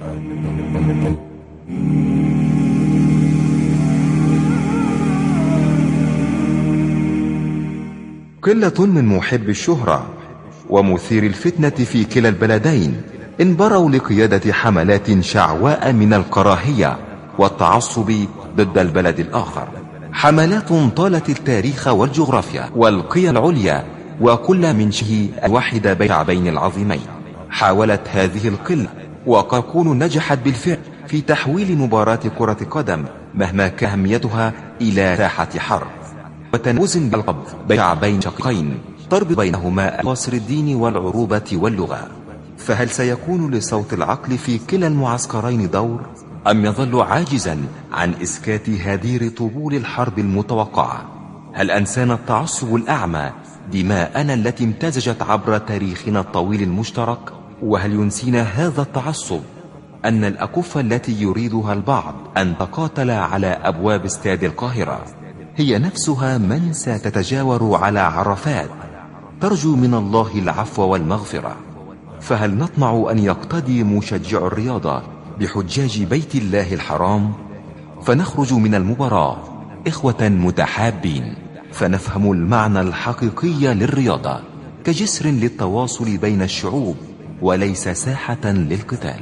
قلة من محب الشهرة ومثير الفتنة في كلا البلدين انبروا لقيادة حملات شعواء من الكراهية والتعصب ضد البلد الآخر حملات طالت التاريخ والجغرافيا والقيم العليا وكل من شه الواحد بين الشعبين العظيمين حاولت هذه القلة وقد تكون نجحت بالفعل في تحويل مباراة كرة قدم مهما كأهميتها إلى ساحة حرب وتنوزن بالقب بين شعبين شقيقين تربط بينهما قصر الدين والعروبة واللغة فهل سيكون لصوت العقل في كلا المعسكرين دور أم يظل عاجزا عن إسكات هدير طبول الحرب المتوقعة هل أنسانا التعصب الأعمى دماءنا التي امتزجت عبر تاريخنا الطويل المشترك وهل ينسينا هذا التعصب أن الأكف التي يريدها البعض أن تقاتل على أبواب استاد القاهرة هي نفسها من ستتجاور على عرفات ترجو من الله العفو والمغفرة فهل نطمع أن يقتدي مشجع الرياضة بحجاج بيت الله الحرام فنخرج من المباراة إخوة متحابين فنفهم المعنى الحقيقي للرياضة كجسر للتواصل بين الشعوب وليس ساحة للقتال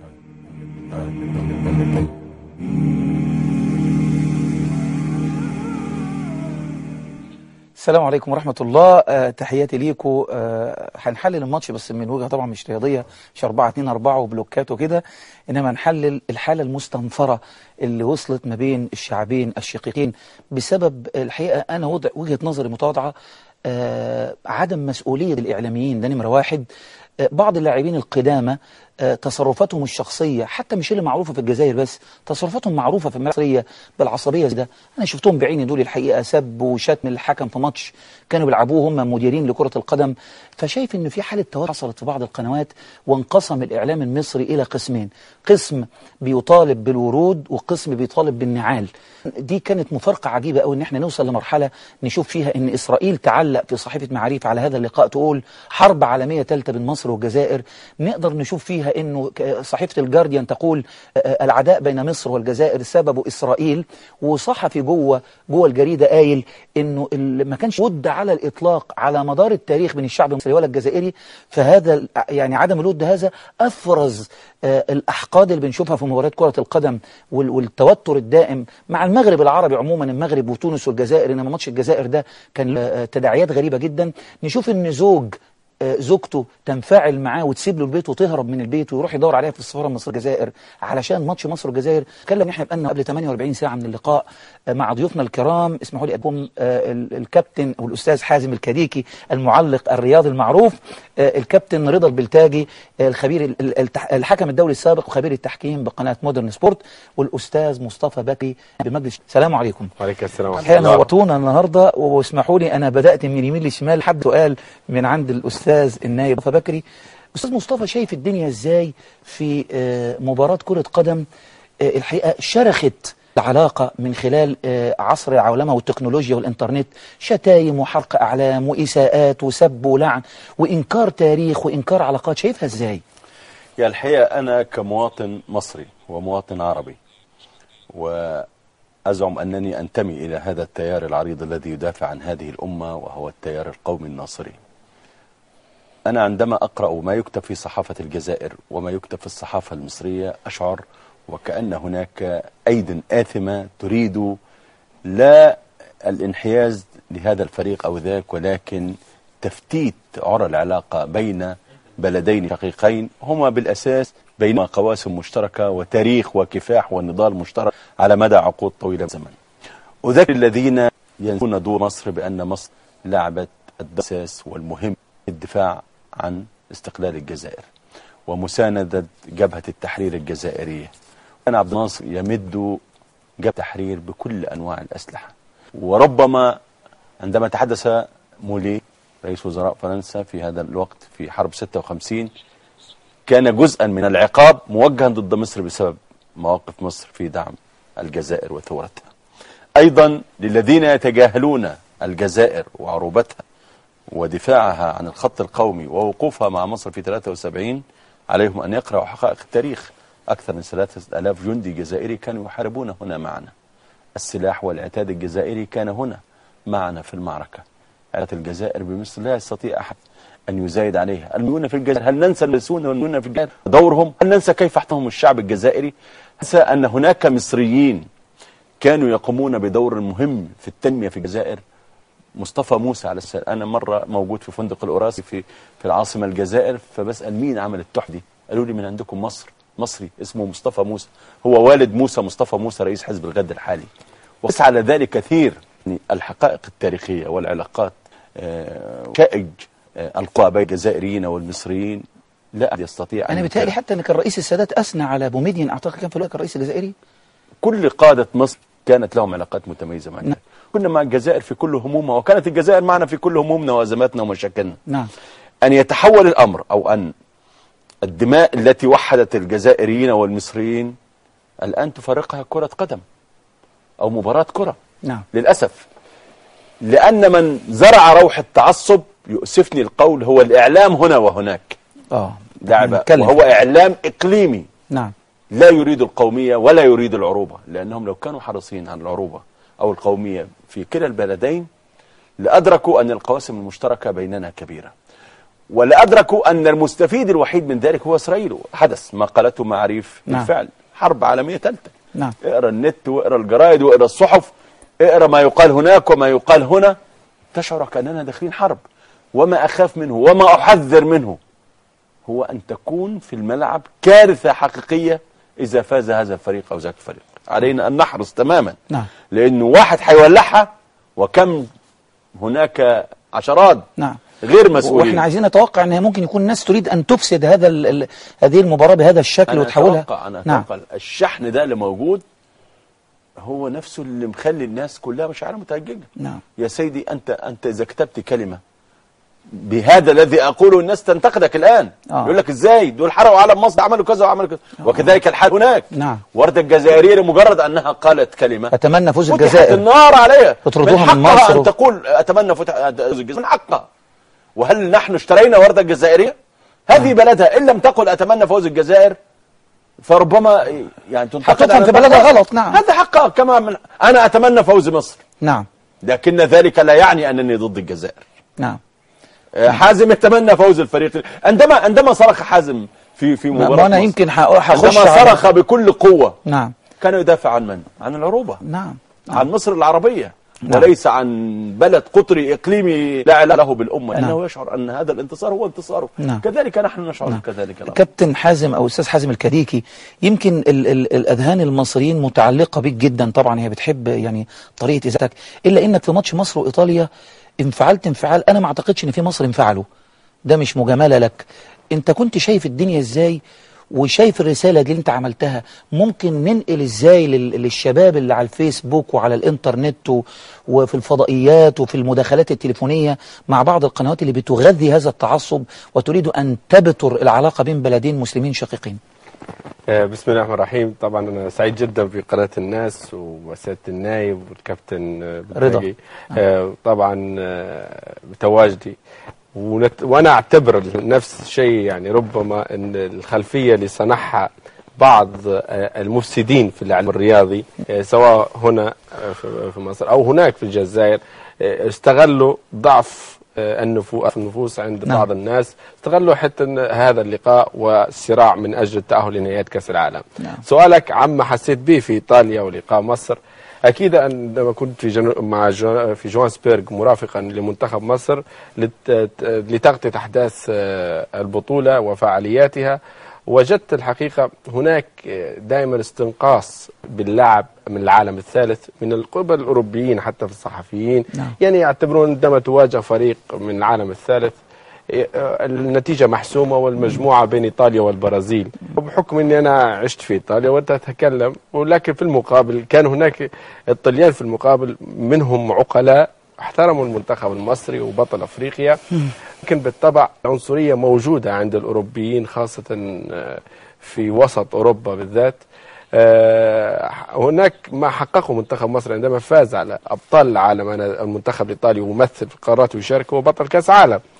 السلام عليكم ورحمة الله أه تحياتي ليكم أه هنحلل الماتش بس من وجهة طبعا مش رياضية مش 4 2 4 وبلوكات وكده إنما هنحلل الحالة المستنفرة اللي وصلت ما بين الشعبين الشقيقين بسبب الحقيقة أنا وضع وجهة نظري متواضعة أه عدم مسؤولية الإعلاميين ده نمرة واحد بعض اللاعبين القدامى تصرفاتهم الشخصية حتى مش اللي معروفة في الجزائر بس تصرفاتهم معروفة في المصرية بالعصبية ده أنا شفتهم بعيني دول الحقيقة سب وشتم الحكم في ماتش كانوا بيلعبوه هم مديرين لكرة القدم فشايف إن في حالة توتر حصلت في بعض القنوات وانقسم الإعلام المصري إلى قسمين قسم بيطالب بالورود وقسم بيطالب بالنعال دي كانت مفارقة عجيبة قوي إن احنا نوصل لمرحلة نشوف فيها إن إسرائيل تعلق في صحيفة معاريف على هذا اللقاء تقول حرب عالمية ثالثة بين مصر والجزائر نقدر نشوف فيها انه صحيفة الجارديان تقول العداء بين مصر والجزائر سببه اسرائيل وصحفي جوه جوه الجريدة قايل انه ما كانش ود على الاطلاق على مدار التاريخ بين الشعب المصري ولا الجزائري فهذا يعني عدم الود هذا افرز الاحقاد اللي بنشوفها في مباريات كرة القدم والتوتر الدائم مع المغرب العربي عموما المغرب وتونس والجزائر انما ماتش الجزائر ده كان تداعيات غريبة جدا نشوف ان زوج زوجته تنفعل معاه وتسيب له البيت وتهرب من البيت ويروح يدور عليها في السفاره المصريه الجزائر علشان ماتش مصر والجزائر اتكلم احنا بقالنا قبل 48 ساعه من اللقاء مع ضيوفنا الكرام اسمحوا لي اكون الكابتن او الاستاذ حازم الكديكي المعلق الرياضي المعروف الكابتن رضا البلتاجي الخبير الحكم الدولي السابق وخبير التحكيم بقناه مودرن سبورت والاستاذ مصطفى بكري بمجلس السلام عليكم وعليكم السلام الحقيقه نورتونا النهارده واسمحوا لي انا بدات من اليمين للشمال لحد سؤال من عند الاستاذ الأستاذ النائب مصطفى بكري أستاذ مصطفى شايف الدنيا إزاي في مباراة كرة قدم الحقيقة شرخت العلاقة من خلال عصر العولمة والتكنولوجيا والإنترنت شتايم وحرق أعلام وإساءات وسب ولعن وإنكار تاريخ وإنكار علاقات شايفها إزاي؟ يا الحقيقة أنا كمواطن مصري ومواطن عربي وأزعم أنني أنتمي إلى هذا التيار العريض الذي يدافع عن هذه الأمة وهو التيار القومي الناصري أنا عندما أقرأ ما يكتب في صحافة الجزائر وما يكتب في الصحافة المصرية أشعر وكأن هناك أيد آثمة تريد لا الانحياز لهذا الفريق أو ذاك ولكن تفتيت عرى العلاقة بين بلدين شقيقين هما بالأساس بينهما قواسم مشتركة وتاريخ وكفاح ونضال مشترك على مدى عقود طويلة من الزمن أذكر الذين ينسون دور مصر بأن مصر لعبت الأساس والمهم الدفاع عن استقلال الجزائر ومساندة جبهة التحرير الجزائرية كان عبد الناصر يمد جبهة التحرير بكل أنواع الأسلحة وربما عندما تحدث مولي رئيس وزراء فرنسا في هذا الوقت في حرب 56 كان جزءا من العقاب موجها ضد مصر بسبب مواقف مصر في دعم الجزائر وثورتها أيضا للذين يتجاهلون الجزائر وعروبتها ودفاعها عن الخط القومي ووقوفها مع مصر في 73 عليهم أن يقرأوا حقائق التاريخ أكثر من ثلاثة ألاف جندي جزائري كانوا يحاربون هنا معنا السلاح والعتاد الجزائري كان هنا معنا في المعركة عتاد الجزائر بمثل لا يستطيع أحد أن يزايد عليها المليون في الجزائر هل ننسى المسؤولون والمليون في الجزائر دورهم هل ننسى كيف احتهم الشعب الجزائري ننسى أن هناك مصريين كانوا يقومون بدور مهم في التنمية في الجزائر مصطفى موسى على السلام أنا مرة موجود في فندق الأوراسي في في العاصمة الجزائر فبسأل مين عمل التحف دي قالوا لي من عندكم مصر مصري اسمه مصطفى موسى هو والد موسى مصطفى موسى رئيس حزب الغد الحالي وقس على ذلك كثير يعني الحقائق التاريخية والعلاقات آه، شائج آه، القوى بين الجزائريين والمصريين لا أحد يستطيع أن انا بيتهيألي ينكر. حتى ان كان الرئيس السادات اثنى على بوميدين اعتقد كان في الوقت الرئيس الجزائري كل قادة مصر كانت لهم علاقات متميزة مع الجزائر كنا مع الجزائر في كل همومها وكانت الجزائر معنا في كل همومنا وأزماتنا ومشاكلنا نعم أن يتحول الأمر أو أن الدماء التي وحدت الجزائريين والمصريين الآن تفرقها كرة قدم أو مباراة كرة نعم للأسف لأن من زرع روح التعصب يؤسفني القول هو الإعلام هنا وهناك اه دعم نتكلم. وهو إعلام إقليمي نعم لا يريد القومية ولا يريد العروبة لأنهم لو كانوا حريصين على العروبة أو القومية في كلا البلدين لأدركوا أن القواسم المشتركة بيننا كبيرة ولأدركوا أن المستفيد الوحيد من ذلك هو إسرائيل حدث ما قالته معاريف نعم. بالفعل حرب عالمية ثالثة نعم اقرا النت واقرا الجرايد واقرا الصحف اقرا ما يقال هناك وما يقال هنا تشعر كأننا داخلين حرب وما أخاف منه وما أحذر منه هو أن تكون في الملعب كارثة حقيقية إذا فاز هذا الفريق أو ذاك الفريق علينا أن نحرص تماما نعم لأنه واحد هيولعها وكم هناك عشرات نعم غير مسؤولين واحنا عايزين نتوقع ان هي ممكن يكون الناس تريد ان تفسد هذا ال ال هذه المباراه بهذا الشكل أنا وتحولها أتوقع أنا نعم أتوقع الشحن ده اللي موجود هو نفسه اللي مخلي الناس كلها مشاعرها متهججة نعم يا سيدي أنت أنت إذا كتبت كلمة بهذا الذي أقوله الناس تنتقدك الآن آه. يقول لك إزاي دول حرقوا علم مصر عملوا كذا وعملوا كذا وكذلك الحال هناك نعم. وردة الجزائرية لمجرد أنها قالت كلمة اتمنى فوز فتحت الجزائر النار عليها اطردوها من حقها مصر. أن تقول أتمنى فتح فوز الجزائر من حقها وهل نحن اشترينا وردة الجزائرية هذه بلدها إن لم تقل أتمنى فوز الجزائر فربما يعني تنتقد هتفهم على في بلدها النقاط. غلط، نعم. هذا حقها كما من أنا أتمنى فوز مصر نعم لكن ذلك لا يعني أنني ضد الجزائر نعم آه، حازم يتمنى فوز الفريق عندما عندما صرخ حازم في في ما مباراة انا مصر، يمكن ح- هخش عندما على- صرخ بكل قوة نعم كان يدافع عن من؟ عن العروبة نعم عن مصر العربية نعم. وليس عن بلد قطري إقليمي لا علاقة له بالأمة نعم. لأنه يشعر أن هذا الانتصار هو انتصاره نعم. كذلك نحن نشعر كذلك الأمر كابتن حازم او استاذ حازم الكديكي يمكن ال ال الاذهان المصريين متعلقه بيك جدا طبعا هي بتحب يعني طريقه اذاعتك الا انك في ماتش مصر وايطاليا انفعلت انفعال انا ما اعتقدش ان في مصر انفعلوا ده مش مجامله لك انت كنت شايف الدنيا ازاي وشايف الرسالة دي اللي انت عملتها ممكن ننقل ازاي لل- للشباب اللي على الفيسبوك وعلى الانترنت و- وفي الفضائيات وفي المداخلات التليفونية مع بعض القنوات اللي بتغذي هذا التعصب وتريد ان تبتر العلاقة بين بلدين مسلمين شقيقين آه، بسم الله الرحمن الرحيم طبعا انا سعيد جدا بقناه الناس وسياده النايب والكابتن آه، رضا. بتاجي. آه، طبعا آه، بتواجدي ونت... وانا اعتبر نفس الشيء يعني ربما ان الخلفيه اللي صنعها بعض آه، المفسدين في العالم الرياضي آه، سواء هنا آه، في- في مصر او هناك في الجزائر آه، استغلوا ضعف آه، النفو- النفوس عند نعم. بعض الناس استغلوا حتى إن هذا اللقاء والصراع من اجل التاهل لنهائيات كاس العالم نعم. سؤالك عما حسيت به في ايطاليا ولقاء مصر اكيد عندما كنت في جنو... مع جو... في جوهانسبرغ مرافقا لمنتخب مصر لت... لتغطيه احداث آه، البطوله وفعالياتها وجدت الحقيقه هناك دائما استنقاص باللعب من العالم الثالث من القبل الاوروبيين حتى في الصحفيين نعم. يعني يعتبرون عندما تواجه فريق من العالم الثالث النتيجة محسومة والمجموعة بين إيطاليا والبرازيل وبحكم أني أنا عشت في إيطاليا وأنت تتكلم ولكن في المقابل كان هناك الطليان في المقابل منهم عقلاء احترموا المنتخب المصري وبطل أفريقيا لكن بالطبع العنصرية موجودة عند الأوروبيين خاصة آه، في وسط أوروبا بالذات آه، هناك ما حققه منتخب مصر عندما فاز على أبطال العالم أنا المنتخب الإيطالي وممثل في القارات ويشارك هو بطل كأس عالم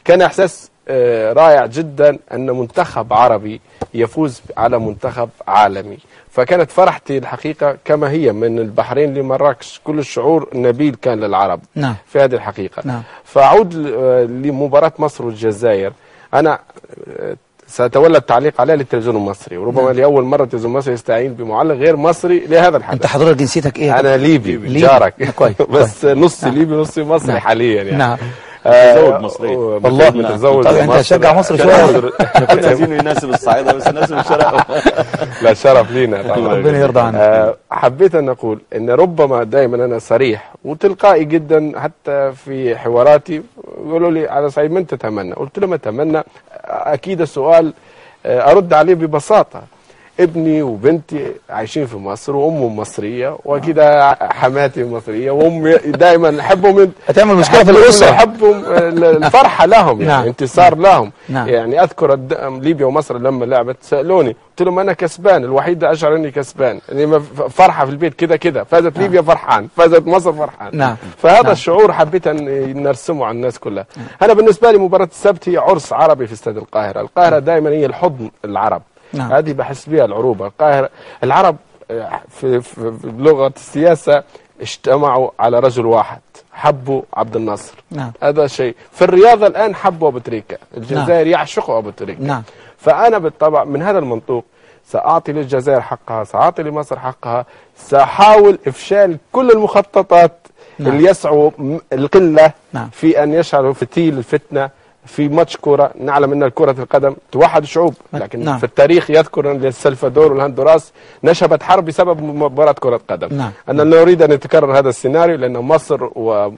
كان احساس آه، رائع جدا ان منتخب عربي يفوز على منتخب عالمي فكانت فرحتي الحقيقه كما هي من البحرين لمراكش كل الشعور نبيل كان للعرب نعم. في هذه الحقيقه نعم. فاعود ل- آه، لمباراه مصر والجزائر انا آه، سأتولى التعليق عليها للتلفزيون المصري وربما لأول مرة التلفزيون المصري يستعين بمعلق غير مصري لهذا الحدث انت حضرتك جنسيتك ايه انا ليبي, ليبي. جارك كويس، بس نصي نعم. ليبي نصي مصري نعم. حاليا يعني نعم. متزوج مصري. والله. متزوج طب أنت مصري. هتشجع مصر شوية؟ احنا كنا عايزينه يناسب الصعيدة بس يناسب الشرق لا شرف لينا طبعا ربنا يرضى عنك. آه، حبيت ان اقول ان ربما دائما انا صريح وتلقائي جدا حتى في حواراتي يقولوا لي على صعيد من تتمنى قلت لهم اتمنى اكيد السؤال آه، ارد عليه ببساطه ابني وبنتي عايشين في مصر وامهم مصريه واكيد حماتي مصريه وامي دائما احبهم هتعمل مشكله في أحبهم- الاسره احبهم الفرحه لهم يعني نعم. انتصار لهم نعم. يعني اذكر الد- ليبيا ومصر لما لعبت سالوني قلت لهم انا كسبان الوحيد اللي اشعر اني كسبان يعني ما ف- فرحه في البيت كده كده فازت ليبيا فرحان فازت مصر فرحان نعم. فهذا نعم. الشعور حبيت ان نرسمه على الناس كلها انا بالنسبه لي مباراه السبت هي عرس عربي في استاد القاهره القاهره دائما هي الحضن العرب نعم. هذه بحس بها العروبه القاهره العرب آه، في, في, في لغه السياسه اجتمعوا على رجل واحد حبوا عبد الناصر نعم. هذا شيء في الرياضه الان حبوا ابو تريكه الجزائر يعشقوا ابو تريكه نعم. فانا بالطبع من هذا المنطوق ساعطي للجزائر حقها ساعطي لمصر حقها ساحاول افشال كل المخططات نعم. اللي يسعوا م- القله نعم. في ان يشعلوا فتيل الفتنه في ماتش كرة نعلم ان كرة القدم توحد الشعوب لكن نعم. في التاريخ يذكر ان السلفادور والهندوراس نشبت حرب بسبب مباراة كرة قدم نعم. أنا لا أريد أن يتكرر هذا السيناريو لأن مصر و...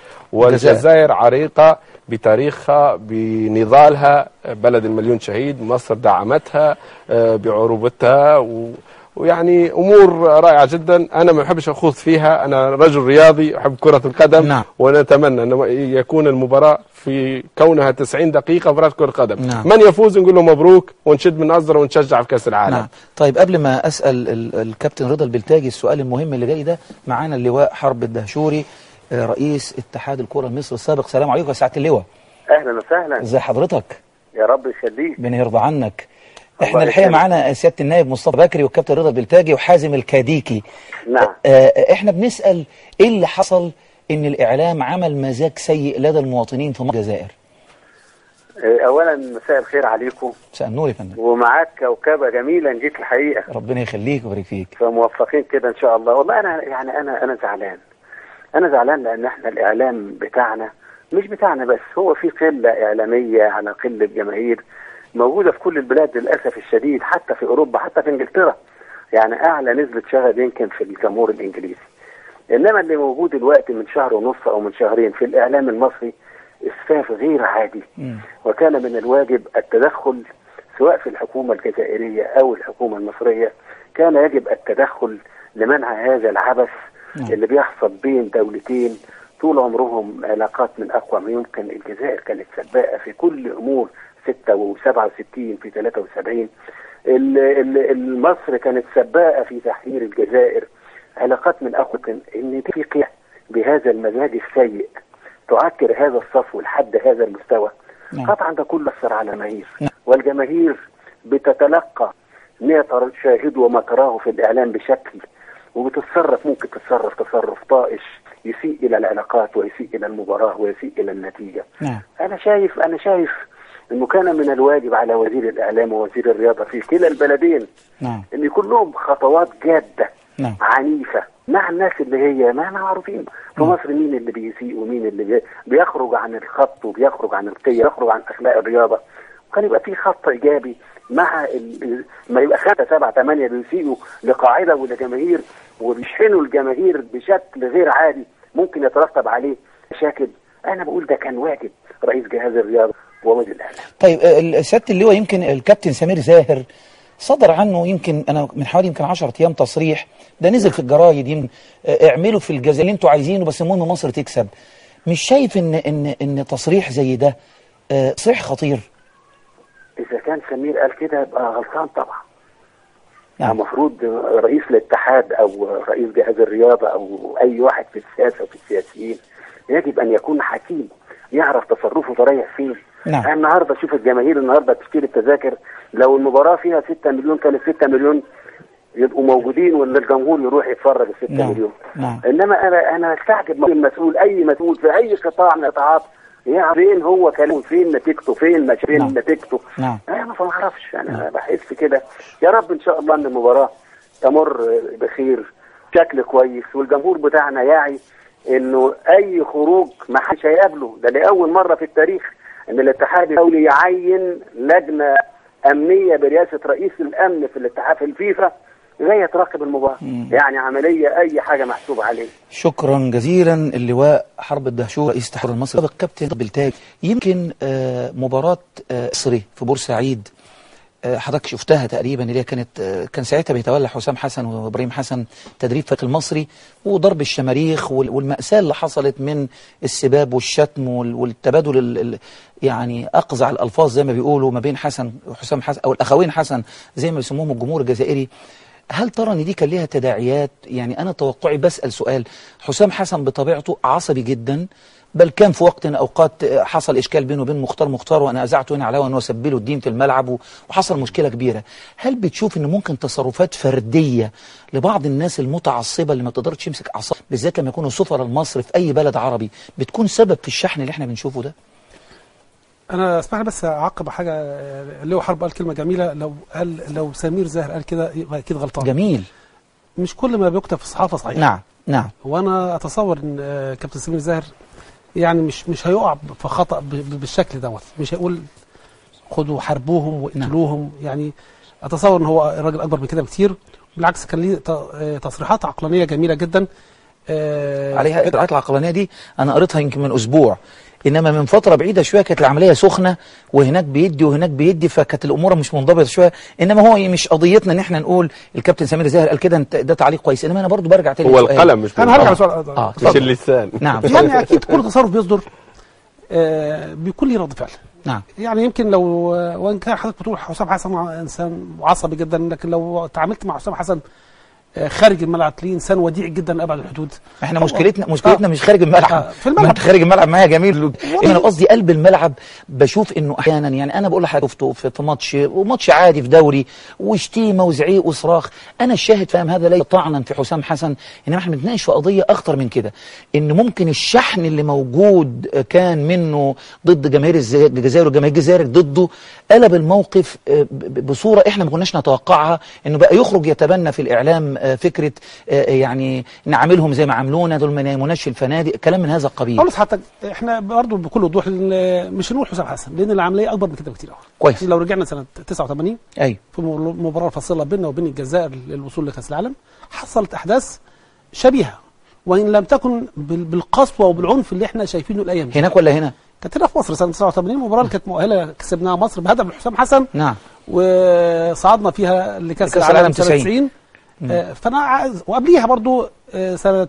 والجزائر عريقة بتاريخها بنضالها بلد المليون شهيد مصر دعمتها آه، بعروبتها و... ويعني امور رائعه جدا انا ما بحبش اخوض فيها انا رجل رياضي احب كره القدم نعم. ونتمنى ان يكون المباراه في كونها 90 دقيقه مباراه كره قدم نعم. من يفوز نقول له مبروك ونشد من نظره ونشجع في كاس العالم نعم طيب قبل ما اسال ال- الكابتن رضا البلتاجي السؤال المهم اللي جاي ده معانا اللواء حرب الدهشوري آه، رئيس اتحاد الكره المصري السابق سلام عليكم يا سعاده اللواء اهلا وسهلا ازي حضرتك يا رب يخليك ربنا يرضى عنك احنا الله الحقيقه يكرمك. معانا سياده النائب مصطفى بكري والكابتن رضا البلتاجي وحازم الكاديكي نعم آه، احنا بنسال ايه اللي حصل ان الاعلام عمل مزاج سيء لدى المواطنين في مصر الجزائر آه، اولا مساء الخير عليكم مساء النور يا فندم ومعاك كوكبه جميله جيت الحقيقه ربنا يخليك ويبارك فيك فموفقين كده ان شاء الله والله انا يعني انا انا زعلان انا زعلان لان احنا الاعلام بتاعنا مش بتاعنا بس هو في قله اعلاميه على قله جماهير موجوده في كل البلاد للاسف الشديد حتى في اوروبا حتى في انجلترا يعني اعلى نسبه شغب يمكن في الجمهور الانجليزي انما اللي موجود دلوقتي من شهر ونص او من شهرين في الاعلام المصري اسفاف غير عادي مم. وكان من الواجب التدخل سواء في الحكومه الجزائريه او الحكومه المصريه كان يجب التدخل لمنع هذا العبث نعم. اللي بيحصل بين دولتين طول عمرهم علاقات من اقوى ما يمكن الجزائر كانت سباقه في كل امور 6 و67 في 73 ال- ال- ال- مصر كانت سباقه في تحرير الجزائر علاقات من اقوى كان ان في قيع بهذا المزاج السيء تعكر هذا الصفو لحد هذا المستوى نعم. قطعا ده كله اثر على الجماهير نعم. والجماهير بتتلقى ما تشاهده وما تراه في الاعلام بشكل وبتتصرف ممكن تتصرف تصرف طائش يسيء الى العلاقات ويسيء الى المباراه ويسيء الى النتيجه. نعم انا شايف انا شايف انه كان من الواجب على وزير الاعلام ووزير الرياضه في كلا البلدين نعم ان يكون لهم خطوات جاده نعم عنيفه مع الناس اللي هي ما معروفين في مصر مين اللي بيسيء ومين اللي بي- بيخرج عن الخط وبيخرج عن القيم يخرج عن اخلاق الرياضه وكان يبقى في خط ايجابي مع ال- ما يبقى خمسه سبعه ثمانيه بيسيئوا لقاعده ولجماهير وبيشحنوا الجماهير بشكل غير عادي ممكن يترتب عليه مشاكل انا بقول ده كان واجب رئيس جهاز الرياضه ووزير الاعلام طيب آه، ال- سياده اللواء يمكن الكابتن سمير زاهر صدر عنه يمكن انا من حوالي يمكن 10 ايام تصريح ده نزل في الجرايد يمكن آه، اعملوا في الجزائر اللي انتوا عايزينه بس المهم مصر تكسب مش شايف ان ان ان تصريح زي ده آه، تصريح خطير اذا كان سمير قال كده يبقى غلطان طبعا نعم. المفروض رئيس الاتحاد او رئيس جهاز الرياضه او اي واحد في السياسه وفي السياسيين يجب ان يكون حكيم يعرف تصرفه رايح فين نعم. يعني النهارده شوف الجماهير النهارده تشتري التذاكر لو المباراه فيها 6 مليون كانت 6 مليون يبقوا موجودين وان الجمهور يروح يتفرج ال 6 نعم. مليون نعم. انما انا انا استعجب من المسؤول اي مسؤول في اي قطاع من القطاعات يعني فين هو كلامه فين نتيجته فين مش فين نعم. نتيجته نعم. انا ما اعرفش انا بحس كده يا رب ان شاء الله ان المباراه تمر بخير بشكل كويس والجمهور بتاعنا يعي انه اي خروج ما حدش هيقابله ده لاول مره في التاريخ ان الاتحاد الدولي يعين لجنه امنيه برئاسه رئيس الامن في الاتحاد في الفيفا جايه تراقب المباراه يعني عمليه اي حاجه محسوب عليه شكرا جزيلا اللواء حرب الدهشور رئيس الاتحاد المصري سابق كابتن بالتاج يمكن آه، مباراة آه، مصري في بورسعيد آه، حضرتك شفتها تقريبا اللي هي كانت آه، كان ساعتها بيتولى حسام حسن وابراهيم حسن تدريب فريق المصري وضرب الشماريخ وال- والمأساة اللي حصلت من السباب والشتم وال- والتبادل ال- ال- يعني أقزع الألفاظ زي ما بيقولوا ما بين حسن وحسام حسن أو الأخوين حسن زي ما يسموهم الجمهور الجزائري هل ترى ان دي كان ليها تداعيات يعني انا توقعي بسال سؤال حسام حسن بطبيعته عصبي جدا بل كان في وقت من الاوقات حصل اشكال بينه وبين مختار مختار وانا ازعته هنا على ان هو سب له الدين في الملعب و- وحصل مشكله كبيره هل بتشوف ان ممكن تصرفات فرديه لبعض الناس المتعصبه اللي ما تقدرش تمسك اعصاب بالذات لما يكونوا سفراء المصري في اي بلد عربي بتكون سبب في الشحن اللي احنا بنشوفه ده انا اسمح لي بس اعقب حاجه اللي هو حرب قال كلمه جميله لو قال لو سمير زاهر قال كده يبقى اكيد غلطان جميل مش كل ما بيكتب في الصحافه صحيح نعم نعم وانا اتصور ان آه، كابتن سمير زاهر يعني مش مش هيقع في خطا ب- ب- بالشكل دوت مش هيقول خدوا حاربوهم واقتلوهم يعني اتصور ان هو راجل اكبر من كده بكتير بالعكس كان ليه ت- آه، تصريحات عقلانيه جميله جدا آه، عليها الاجراءات العقلانيه دي انا قريتها يمكن من اسبوع انما من فتره بعيده شويه كانت العمليه سخنه وهناك بيدي وهناك بيدي فكانت الامور مش منضبطه شويه انما هو مش قضيتنا ان احنا نقول الكابتن سمير زاهر قال كده انت- ده تعليق كويس انما انا برضو برجع تاني هو لسؤالي. القلم مش انا هرجع بالضبط. لسؤال اه مش اتفضل. اللسان نعم يعني اكيد كل تصرف بيصدر آه، بيكون ليه رد فعل نعم يعني يمكن لو وان كان حضرتك بتقول حسام حسن انسان عصبي جدا لكن لو تعاملت مع حسام حسن آه، خارج الملعب تلاقيه انسان وديع جدا لابعد الحدود احنا مشكلتنا مشكلتنا مش خارج آه، الملعب في الملعب. ما انت خارج الملعب معايا جميل انا قصدي قلب الملعب بشوف انه احيانا يعني انا بقول لحضرتك شفته في في ماتش وماتش عادي في دوري وشتيمه وزعيق وصراخ انا الشاهد فاهم هذا ليس طعنا في حسام حسن انما احنا بنتناقش في قضيه اخطر من كده ان ممكن الشحن اللي موجود كان منه ضد جماهير الز- الجزائر وجماهير الجزائر ضده قلب الموقف آه، ب- ب- بصوره احنا ما كناش نتوقعها انه بقى يخرج يتبنى في الاعلام آه، فكره آه، يعني نعاملهم زي ما عاملونا دول ما يناموناش في الفنادق كلام من هذا القبيل خالص حتى احنا برضه بكل وضوح لأن مش هنقول حسام حسن لان العمليه اكبر من كده بكتير قوي كويس لو رجعنا سنه 89 ايوه في م- مباراه فاصله بيننا وبين الجزائر للوصول لكاس العالم حصلت احداث شبيهه وان لم تكن بال- بالقسوه وبالعنف اللي احنا شايفينه الايام دي هناك ولا هنا كانت هنا في مصر سنه 89 المباراه اللي كانت مؤهله كسبناها مصر بهدف لحسام حسن نعم وصعدنا فيها لكاس لكأس العالم العالم سنه 90. 90 آه، فانا عايز وقبليها برضو آه، سنه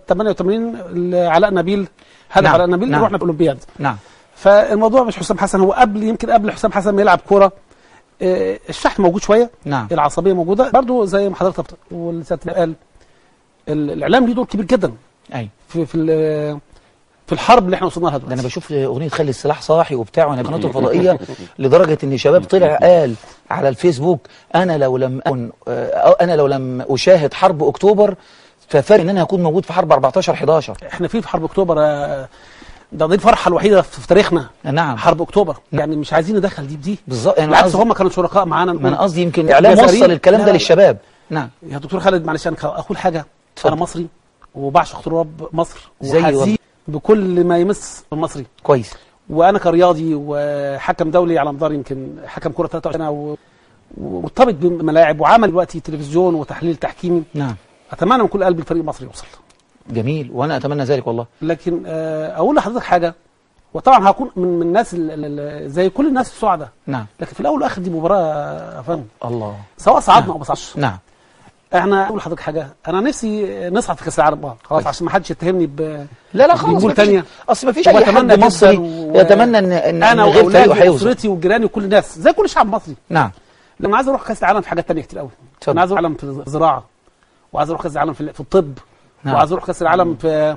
88 علاء نبيل هدف نعم، علاء نبيل نعم. رحنا بالاولمبياد نعم فالموضوع مش حسام حسن هو قبل يمكن قبل حسام حسن ما يلعب كوره آه، الشحن موجود شويه نعم العصبيه موجوده برضو زي ما حضرتك بت- والسيادة قال ال- الاعلام ليه دور كبير جدا ايوه في في ال- في الحرب اللي احنا وصلنا لها ده انا دلوقتي بشوف اغنيه خلي السلاح صاحي وبتاع وانا قناه الفضائيه لدرجه ان شباب طلع قال على الفيسبوك انا لو لم اكن آه، انا لو لم اشاهد حرب اكتوبر ففارق ان انا هكون موجود في حرب 14 11 احنا في في حرب اكتوبر آه، ده دي الفرحه الوحيده في في تاريخنا نعم حرب اكتوبر يعني مش عايزين ندخل دي بدي بالظبط يعني بالعكس قصدي- هم كانوا شركاء معانا ما انا قصدي يمكن الاعلام جزائريين. وصل الكلام لا، ده لا. للشباب نعم يا دكتور خالد معلش انا اقول حاجه اتفضل. انا مصري وبعشق تراب مصر زي وحزين والله. بكل ما يمس المصري كويس وانا كرياضي وحكم دولي على مدار يمكن حكم كره 23 سنه و- ومرتبط بملاعب وعمل دلوقتي تلفزيون وتحليل تحكيمي نعم اتمنى من كل قلبي الفريق المصري يوصل جميل وانا اتمنى ذلك والله لكن آه، اقول لحضرتك حاجه وطبعا هكون من من الناس ال- ال- ال- زي كل الناس السعداء نعم لكن في الاول والاخر دي مباراه يا فندم الله سواء صعدنا او ما صعدش نعم احنا اقول لحضرتك حاجه انا نفسي نصعد في كاس العالم اه خلاص كويس. عشان ما حدش يتهمني ب لا لا خلاص بجول مفيش- تانية. اصل ما فيش اي وأتمنى حد جداً مصري و- يتمنى ان ان انا إن غير واولادي فريقه هيوصل واسرتي وجيراني وكل الناس زي كل شعب مصري نعم لما عايز اروح كاس العالم في حاجات تانية كتير قوي اتفضل. انا عايز اروح العالم في الزراعه وعايز اروح كاس العالم في في الطب نعم. وعايز اروح كاس العالم في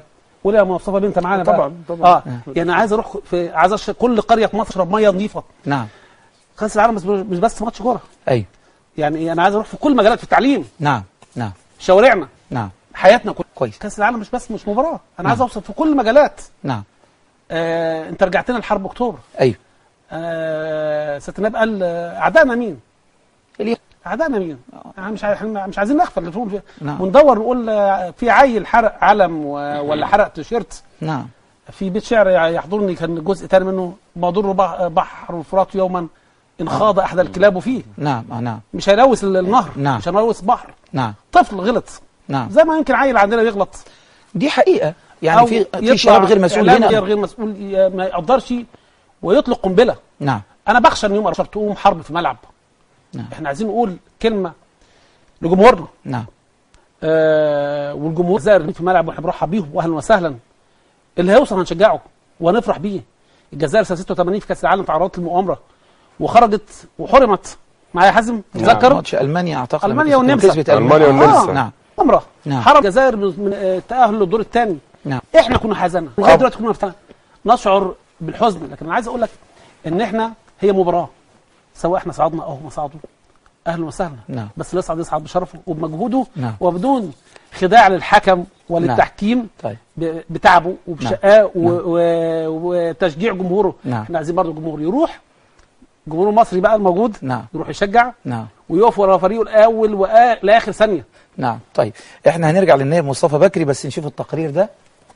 قول يا مصطفى بيه انت معانا طبعاً، بقى. طبعاً. اه يعني عايز اروح في عايز أش... كل قريه في مصر تشرب ميه نظيفه نعم كاس العالم بس مش بس ماتش كوره ايوه يعني انا عايز اروح في كل مجالات في التعليم نعم نعم شوارعنا نعم حياتنا كل كويس كاس العالم مش بس مش مباراه انا نعم. عايز اوصل في كل المجالات نعم آه انت رجعت لنا لحرب اكتوبر ايوه آه ست النائب قال آه، اعدائنا مين؟ اليوم اعدائنا مين؟ يعني مش عاي- إحنا مش عايزين نغفل اللي فيهم فيه. نعم. وندور نقول آه، في عيل حرق علم و- ولا حرق تيشيرت نعم في بيت شعر يحضرني كان جزء تاني منه ما ضر بح- بحر الفرات يوما ان خاض احدى الكلاب فيه نعم آه نعم مش هيلوث ال- النهر نعم. مش هيلوث بحر نعم طفل غلط نعم زي ما يمكن عيل عندنا يغلط دي حقيقة يعني أو في يطلع في شباب غير مسؤول إعلامي هنا غير مسؤول ي- ما يقدرش ويطلق قنبله نعم انا بخشى ان يوم 14 تقوم حرب في ملعب نعم. احنا عايزين نقول كلمه لجمهورنا نعم آه والجمهور الجزائر في الملعب واحنا بنرحب بيهم واهلا وسهلا اللي هيوصل هنشجعه وهنفرح بيه الجزائر سنه 86 في كاس العالم في عرضات المؤامره وخرجت وحرمت معايا حازم تتذكر ماتش المانيا اعتقد ألمانيا لما والنمسا. كسبت ألمانيا والنمسا. آه. نعم عمره نعم. حرم الجزائر من من التاهل للدور الثاني نعم احنا كنا حزنا لغايه دلوقتي كنا مفتنا. نشعر بالحزن لكن انا عايز اقول لك ان احنا هي مباراه سواء احنا صعدنا او هم صعدوا اهلا وسهلا نعم. بس اللي يصعد يصعد بشرفه وبمجهوده نعم. وبدون خداع للحكم وللتحكيم طيب ب- بتعبه وبشقاه و- و- وتشجيع جمهوره نعم. احنا عايزين برضه الجمهور يروح الجمهور المصري بقى الموجود نعم يروح يشجع نعم ويقف ورا فريقه الاول وآ- لاخر ثانيه نعم طيب احنا هنرجع للنائب مصطفى بكري بس نشوف التقرير ده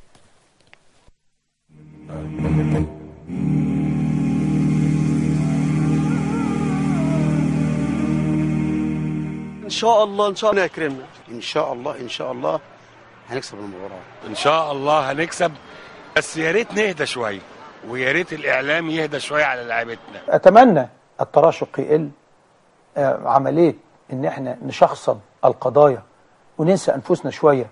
ان شاء الله ان شاء الله يكرمنا ان شاء الله ان شاء الله هنكسب المباراه ان شاء الله هنكسب بس يا ريت نهدى شويه ويا ريت الاعلام يهدى شويه على لعيبتنا اتمنى التراشق يقل آه، عمليه ان احنا نشخصن القضايا وننسى انفسنا شويه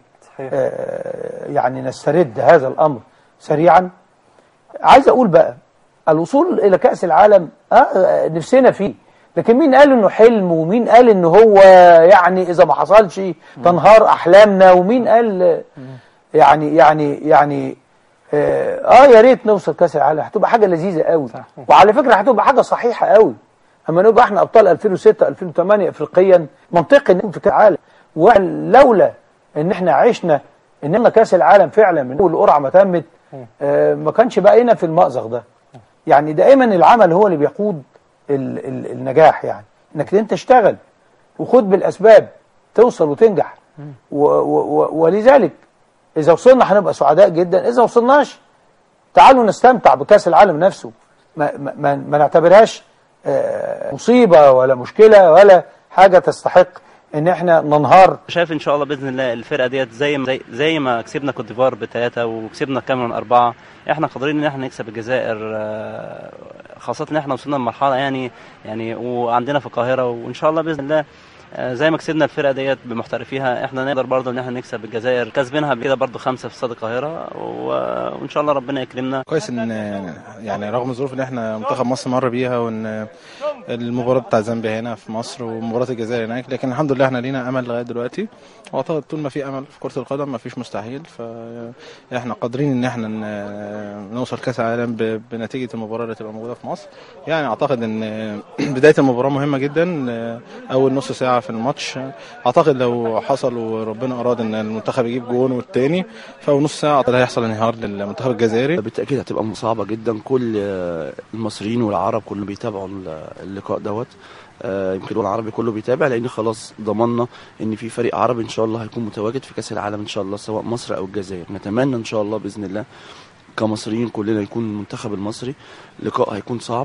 آه، يعني نسترد هذا الامر سريعا عايز اقول بقى الوصول الى كاس العالم آه، آه نفسنا فيه لكن مين قال انه حلم ومين قال انه هو يعني اذا ما حصلش تنهار احلامنا ومين قال آه، يعني يعني يعني اه آه، يا ريت نوصل كاس العالم هتبقى حاجه لذيذه قوي وعلى فكره هتبقى حاجه صحيحه قوي اما نبقى احنا ابطال 2006 2008 افريقيا منطقي نكون في كاس العالم ولولا ان احنا عشنا ان احنا كاس العالم فعلا من اول قرعه ما تمت آه ما كانش بقينا في المأزق ده يعني دائما العمل هو اللي بيقود ال ال النجاح يعني انك انت تشتغل وخد بالاسباب توصل وتنجح و و و ولذلك اذا وصلنا هنبقى سعداء جدا اذا وصلناش تعالوا نستمتع بكاس العالم نفسه ما, ما, ما, ما نعتبرهاش آه، مصيبة ولا مشكلة ولا حاجة تستحق ان احنا ننهار شايف ان شاء الله باذن الله الفرقه ديت زي ما زي, زي ما كسبنا كوت ديفوار بثلاثه وكسبنا الكاميرون اربعه احنا قادرين ان احنا نكسب الجزائر آه، خاصه ان احنا وصلنا لمرحله يعني يعني وعندنا في القاهره وان شاء الله باذن الله آه، زي ما كسبنا الفرقه ديت بمحترفيها احنا نقدر برضه ان احنا نكسب الجزائر كسبينها كده برضه خمسه في استاد القاهره و- وان شاء الله ربنا يكرمنا كويس ان يعني رغم الظروف اللي احنا منتخب مصر مر بيها وان المباراه بتاع زامبيا هنا في مصر ومباراه الجزائر هناك لكن الحمد لله احنا لينا امل لغايه دلوقتي واعتقد طول ما في امل في كره القدم ما فيش مستحيل فاحنا قادرين ان احنا ن- نوصل كاس العالم ب- بنتيجه المباراه اللي تبقى موجوده في مصر يعني اعتقد ان بدايه المباراه مهمه جدا اول نص ساعه في الماتش اعتقد لو حصل وربنا اراد ان المنتخب يجيب جون والتاني فاول نص ساعه اعتقد هيحصل انهيار للمنتخب الجزائري بالتاكيد هتبقى صعبه جدا كل آه، المصريين والعرب كلهم بيتابعوا ال- اللقاء دوت آه، يمكن هو العربي كله بيتابع لان خلاص ضمننا ان في فريق عربي ان شاء الله هيكون متواجد في كاس العالم ان شاء الله سواء مصر او الجزائر نتمنى ان شاء الله باذن الله كمصريين كلنا يكون المنتخب المصري لقاء هيكون صعب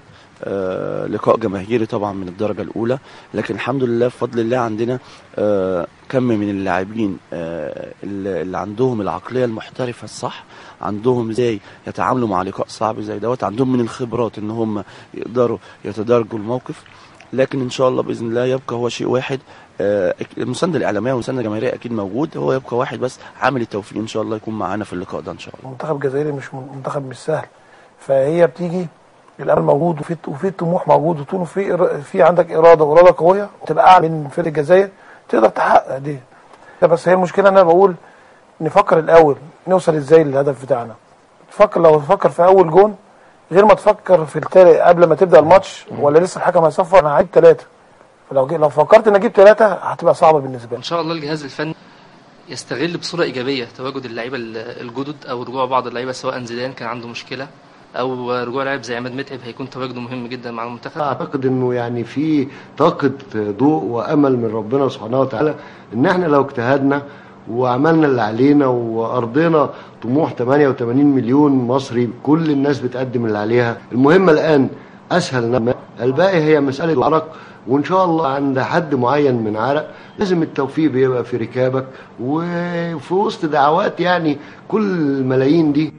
آه لقاء جماهيري طبعا من الدرجة الأولى لكن الحمد لله بفضل الله عندنا آه كم من اللاعبين آه اللي اللي عندهم العقلية المحترفة الصح عندهم ازاي يتعاملوا مع لقاء صعب زي دوت عندهم من الخبرات ان هم يقدروا يتدارجوا الموقف لكن ان شاء الله باذن الله يبقى هو شيء واحد آه، المسانده الاعلاميه والمسانده الجماهيريه اكيد موجود هو يبقى واحد بس عامل التوفيق ان شاء الله يكون معانا في اللقاء ده ان شاء الله المنتخب الجزائري مش منتخب مش سهل فهي بتيجي الامل موجود وفي وفي الطموح موجود وطول في إر- في عندك اراده واراده قويه وتبقى اعلى من فريق الجزائر تقدر تحقق دي ده بس هي المشكله انا بقول نفكر الاول نوصل ازاي للهدف بتاعنا تفكر لو تفكر في اول جون غير ما تفكر في التالت قبل ما تبدا الماتش ولا لسه الحكم هيصفر انا هجيب ثلاثه فلو جي- لو فكرت ان اجيب ثلاثه هتبقى صعبه بالنسبه لي ان شاء الله الجهاز الفني يستغل بصوره ايجابيه تواجد اللعيبه ال- الجدد او رجوع بعض اللعيبه سواء زيدان كان عنده مشكله او رجوع لاعب زي عماد متعب هيكون تواجده مهم جدا مع المنتخب اعتقد انه يعني في طاقه ضوء وامل من ربنا سبحانه وتعالى ان احنا لو اجتهدنا وعملنا اللي علينا وارضينا طموح 88 مليون مصري كل الناس بتقدم اللي عليها المهم الان اسهل نعمة. الباقي هي مساله عرق وان شاء الله عند حد معين من عرق لازم التوفيق بيبقى في ركابك وفي وسط دعوات يعني كل الملايين دي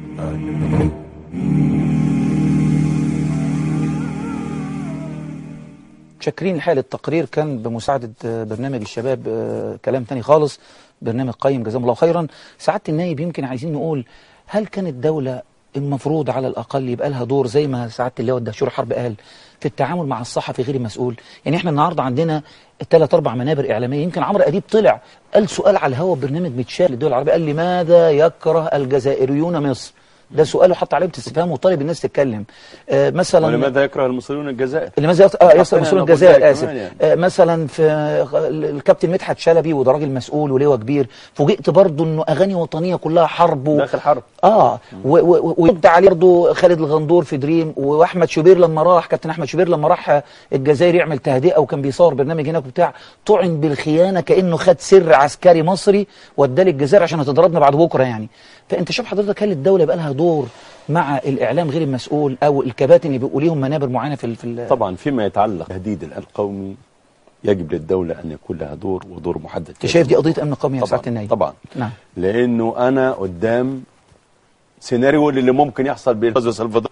شاكرين الحقيقه التقرير كان بمساعده آه، برنامج الشباب آه، كلام تاني خالص برنامج قيم جزاهم الله خيرا سعاده النايب يمكن عايزين نقول هل كانت الدوله المفروض على الاقل يبقى لها دور زي ما سعاده اللواء الدهشور حرب قال في التعامل مع الصحفي غير المسؤول يعني احنا النهارده عندنا ثلاث اربع منابر اعلاميه يمكن عمرو اديب طلع قال سؤال على الهواء برنامج متشال للدول العربيه قال لماذا يكره الجزائريون مصر ده سؤاله حط عليه استفهام وطالب الناس تتكلم آه مثلا ولماذا يكره المصريون الجزائر؟ لماذا يص- اه يصل حطينا مسؤول نقطة الجزائر كمان اسف يعني. آه مثلا في الكابتن مدحت شلبي وده راجل مسؤول ولواء كبير فوجئت برضه انه اغاني وطنيه كلها حرب و... داخل حرب اه و- و- ويرد عليه برضه خالد الغندور في دريم واحمد شوبير لما راح كابتن احمد شوبير لما راح الجزائر يعمل تهدئه وكان بيصور برنامج هناك وبتاع طعن بالخيانه كانه خد سر عسكري مصري واداه للجزائر عشان هتضربنا بعد بكره يعني فانت شوف حضرتك هل الدوله يبقى لها دور مع الاعلام غير المسؤول او الكباتن اللي بيبقوا ليهم منابر معينه في ال- في ال- طبعا فيما يتعلق بتهديد الامن القومي يجب للدولة أن يكون لها دور ودور محدد انت شايف دي قضيه امن قومي يا طبعا سعاده النايب طبعا نعم لأنه أنا قدام سيناريو اللي ممكن يحصل بين غزو سلفادور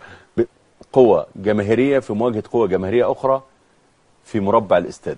قوة جماهيرية في مواجهة قوة جماهيرية أخرى في مربع الاستاد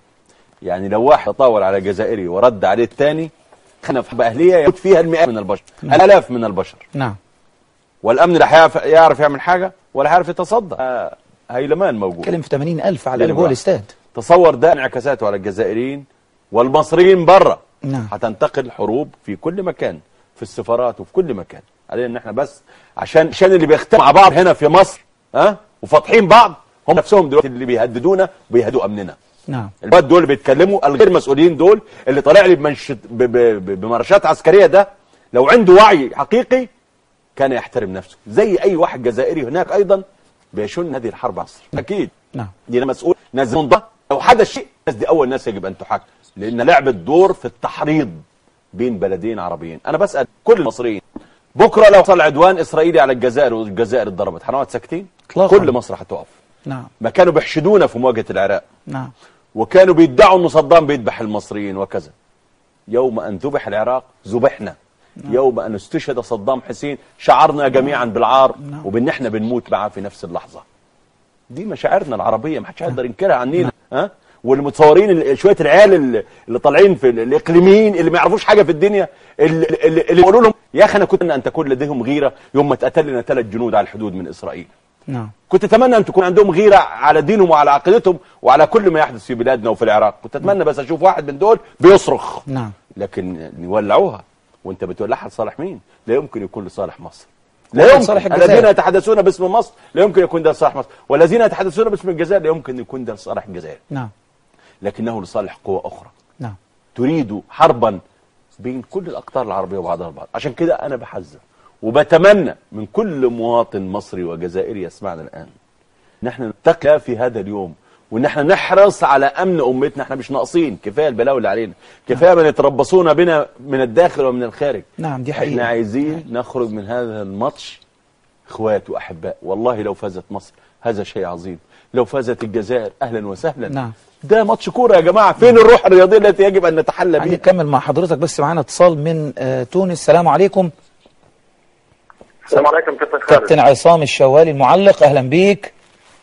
يعني لو واحد تطاول على جزائري ورد عليه الثاني خنا في أهلية يموت فيها المئات من البشر الآلاف من البشر نعم والأمن لا هيعرف يعرف يعمل حاجة ولا هيعرف يتصدى آه، هيلمان موجود اتكلم في 80000 على لأن جوه واحد. الاستاد تصور ده انعكاساته على الجزائريين والمصريين بره نعم هتنتقل حروب في كل مكان في السفارات وفي كل مكان علينا ان احنا بس عشان عشان اللي بيختلفوا مع بعض هنا في مصر ها وفاتحين بعض هم نفسهم دلوقتي اللي بيهددونا وبيهدوا امننا نعم الواد دول اللي بيتكلموا الغير مسؤولين دول اللي طالع لي بمنشط ب- ب- ب- بمرشات عسكريه ده لو عنده وعي حقيقي كان يحترم نفسه زي اي واحد جزائري هناك ايضا بيشن هذه الحرب عصر اكيد نعم دي أنا مسؤول ناس ده لو حدث شيء الناس دي اول ناس يجب ان تحاكم لان لعبت دور في التحريض بين بلدين عربيين انا بسال كل المصريين بكره لو حصل عدوان اسرائيلي على الجزائر والجزائر اتضربت هنقعد ساكتين إطلاقاً. كل مصر هتقف نعم ما كانوا بيحشدونا في مواجهه العراق نعم وكانوا بيدعوا ان صدام بيذبح المصريين وكذا يوم ان ذبح العراق ذبحنا يوم ان استشهد صدام حسين شعرنا جميعا بالعار وبان احنا بنموت معاه في نفس اللحظه دي مشاعرنا العربيه ما حدش هيقدر ينكرها عنينا ها والمتصورين ال- شويه العيال اللي- اللي طالعين في ال- الاقليميين اللي ما يعرفوش حاجه في الدنيا اللي, اللي, اللي يقولوا لهم يا اخي انا كنت ان تكون لديهم غيره يوم ما اتقتل لنا ثلاث جنود على الحدود من اسرائيل نعم كنت اتمنى ان تكون عندهم غيره على دينهم وعلى عقيدتهم وعلى كل ما يحدث في بلادنا وفي العراق كنت اتمنى بس اشوف واحد من دول بيصرخ نعم لكن نولعوها وانت بتولعها لصالح مين لا يمكن يكون لصالح مصر ولا لا لصالح يمكن الجزائر. الذين يتحدثون باسم مصر لا يمكن يكون ده لصالح مصر والذين يتحدثون باسم الجزائر لا يمكن يكون ده لصالح الجزائر نعم لكنه لصالح قوة أخرى نعم تريد حربا بين كل الأقطار العربية وبعضها البعض عشان كده أنا بحذر وبتمنى من كل مواطن مصري وجزائري يسمعنا الآن نحن نتقى في هذا اليوم وان احنا نحرص على امن امتنا احنا مش ناقصين كفايه البلاوي اللي علينا كفايه من يتربصون بنا من الداخل ومن الخارج نعم دي احنا حقيقة عايزين نخرج من هذا الماتش اخوات واحباء والله لو فازت مصر هذا شيء عظيم لو فازت الجزائر اهلا وسهلا نعم ده ماتش كوره يا جماعه فين الروح الرياضيه التي يجب ان نتحلى بها هنكمل مع حضرتك بس معانا اتصال من آه تونس السلام عليكم السلام عليكم كابتن كابتن خالد عصام الشوالي المعلق اهلا بيك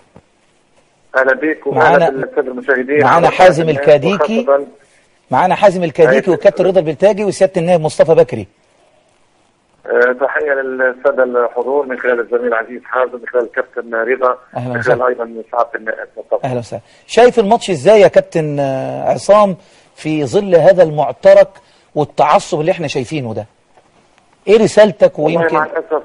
اهلا بك معانا- ومعنا بالساده المشاهدين معانا حازم الكاديكي. وخاصة معانا حازم الكاديكي أيوة. والكابتن رضا البلتاجي وسياده النائب مصطفى بكري آه، تحيه للساده الحضور من خلال الزميل العزيز حازم من خلال الكابتن رضا أهلا من خلال وسهلا. ايضا سعاده النائب مصطفى اهلا وسهلا شايف الماتش ازاي يا كابتن آه، عصام في ظل هذا المعترك والتعصب اللي احنا شايفينه ده ايه رسالتك والله مع ويمكن الاسف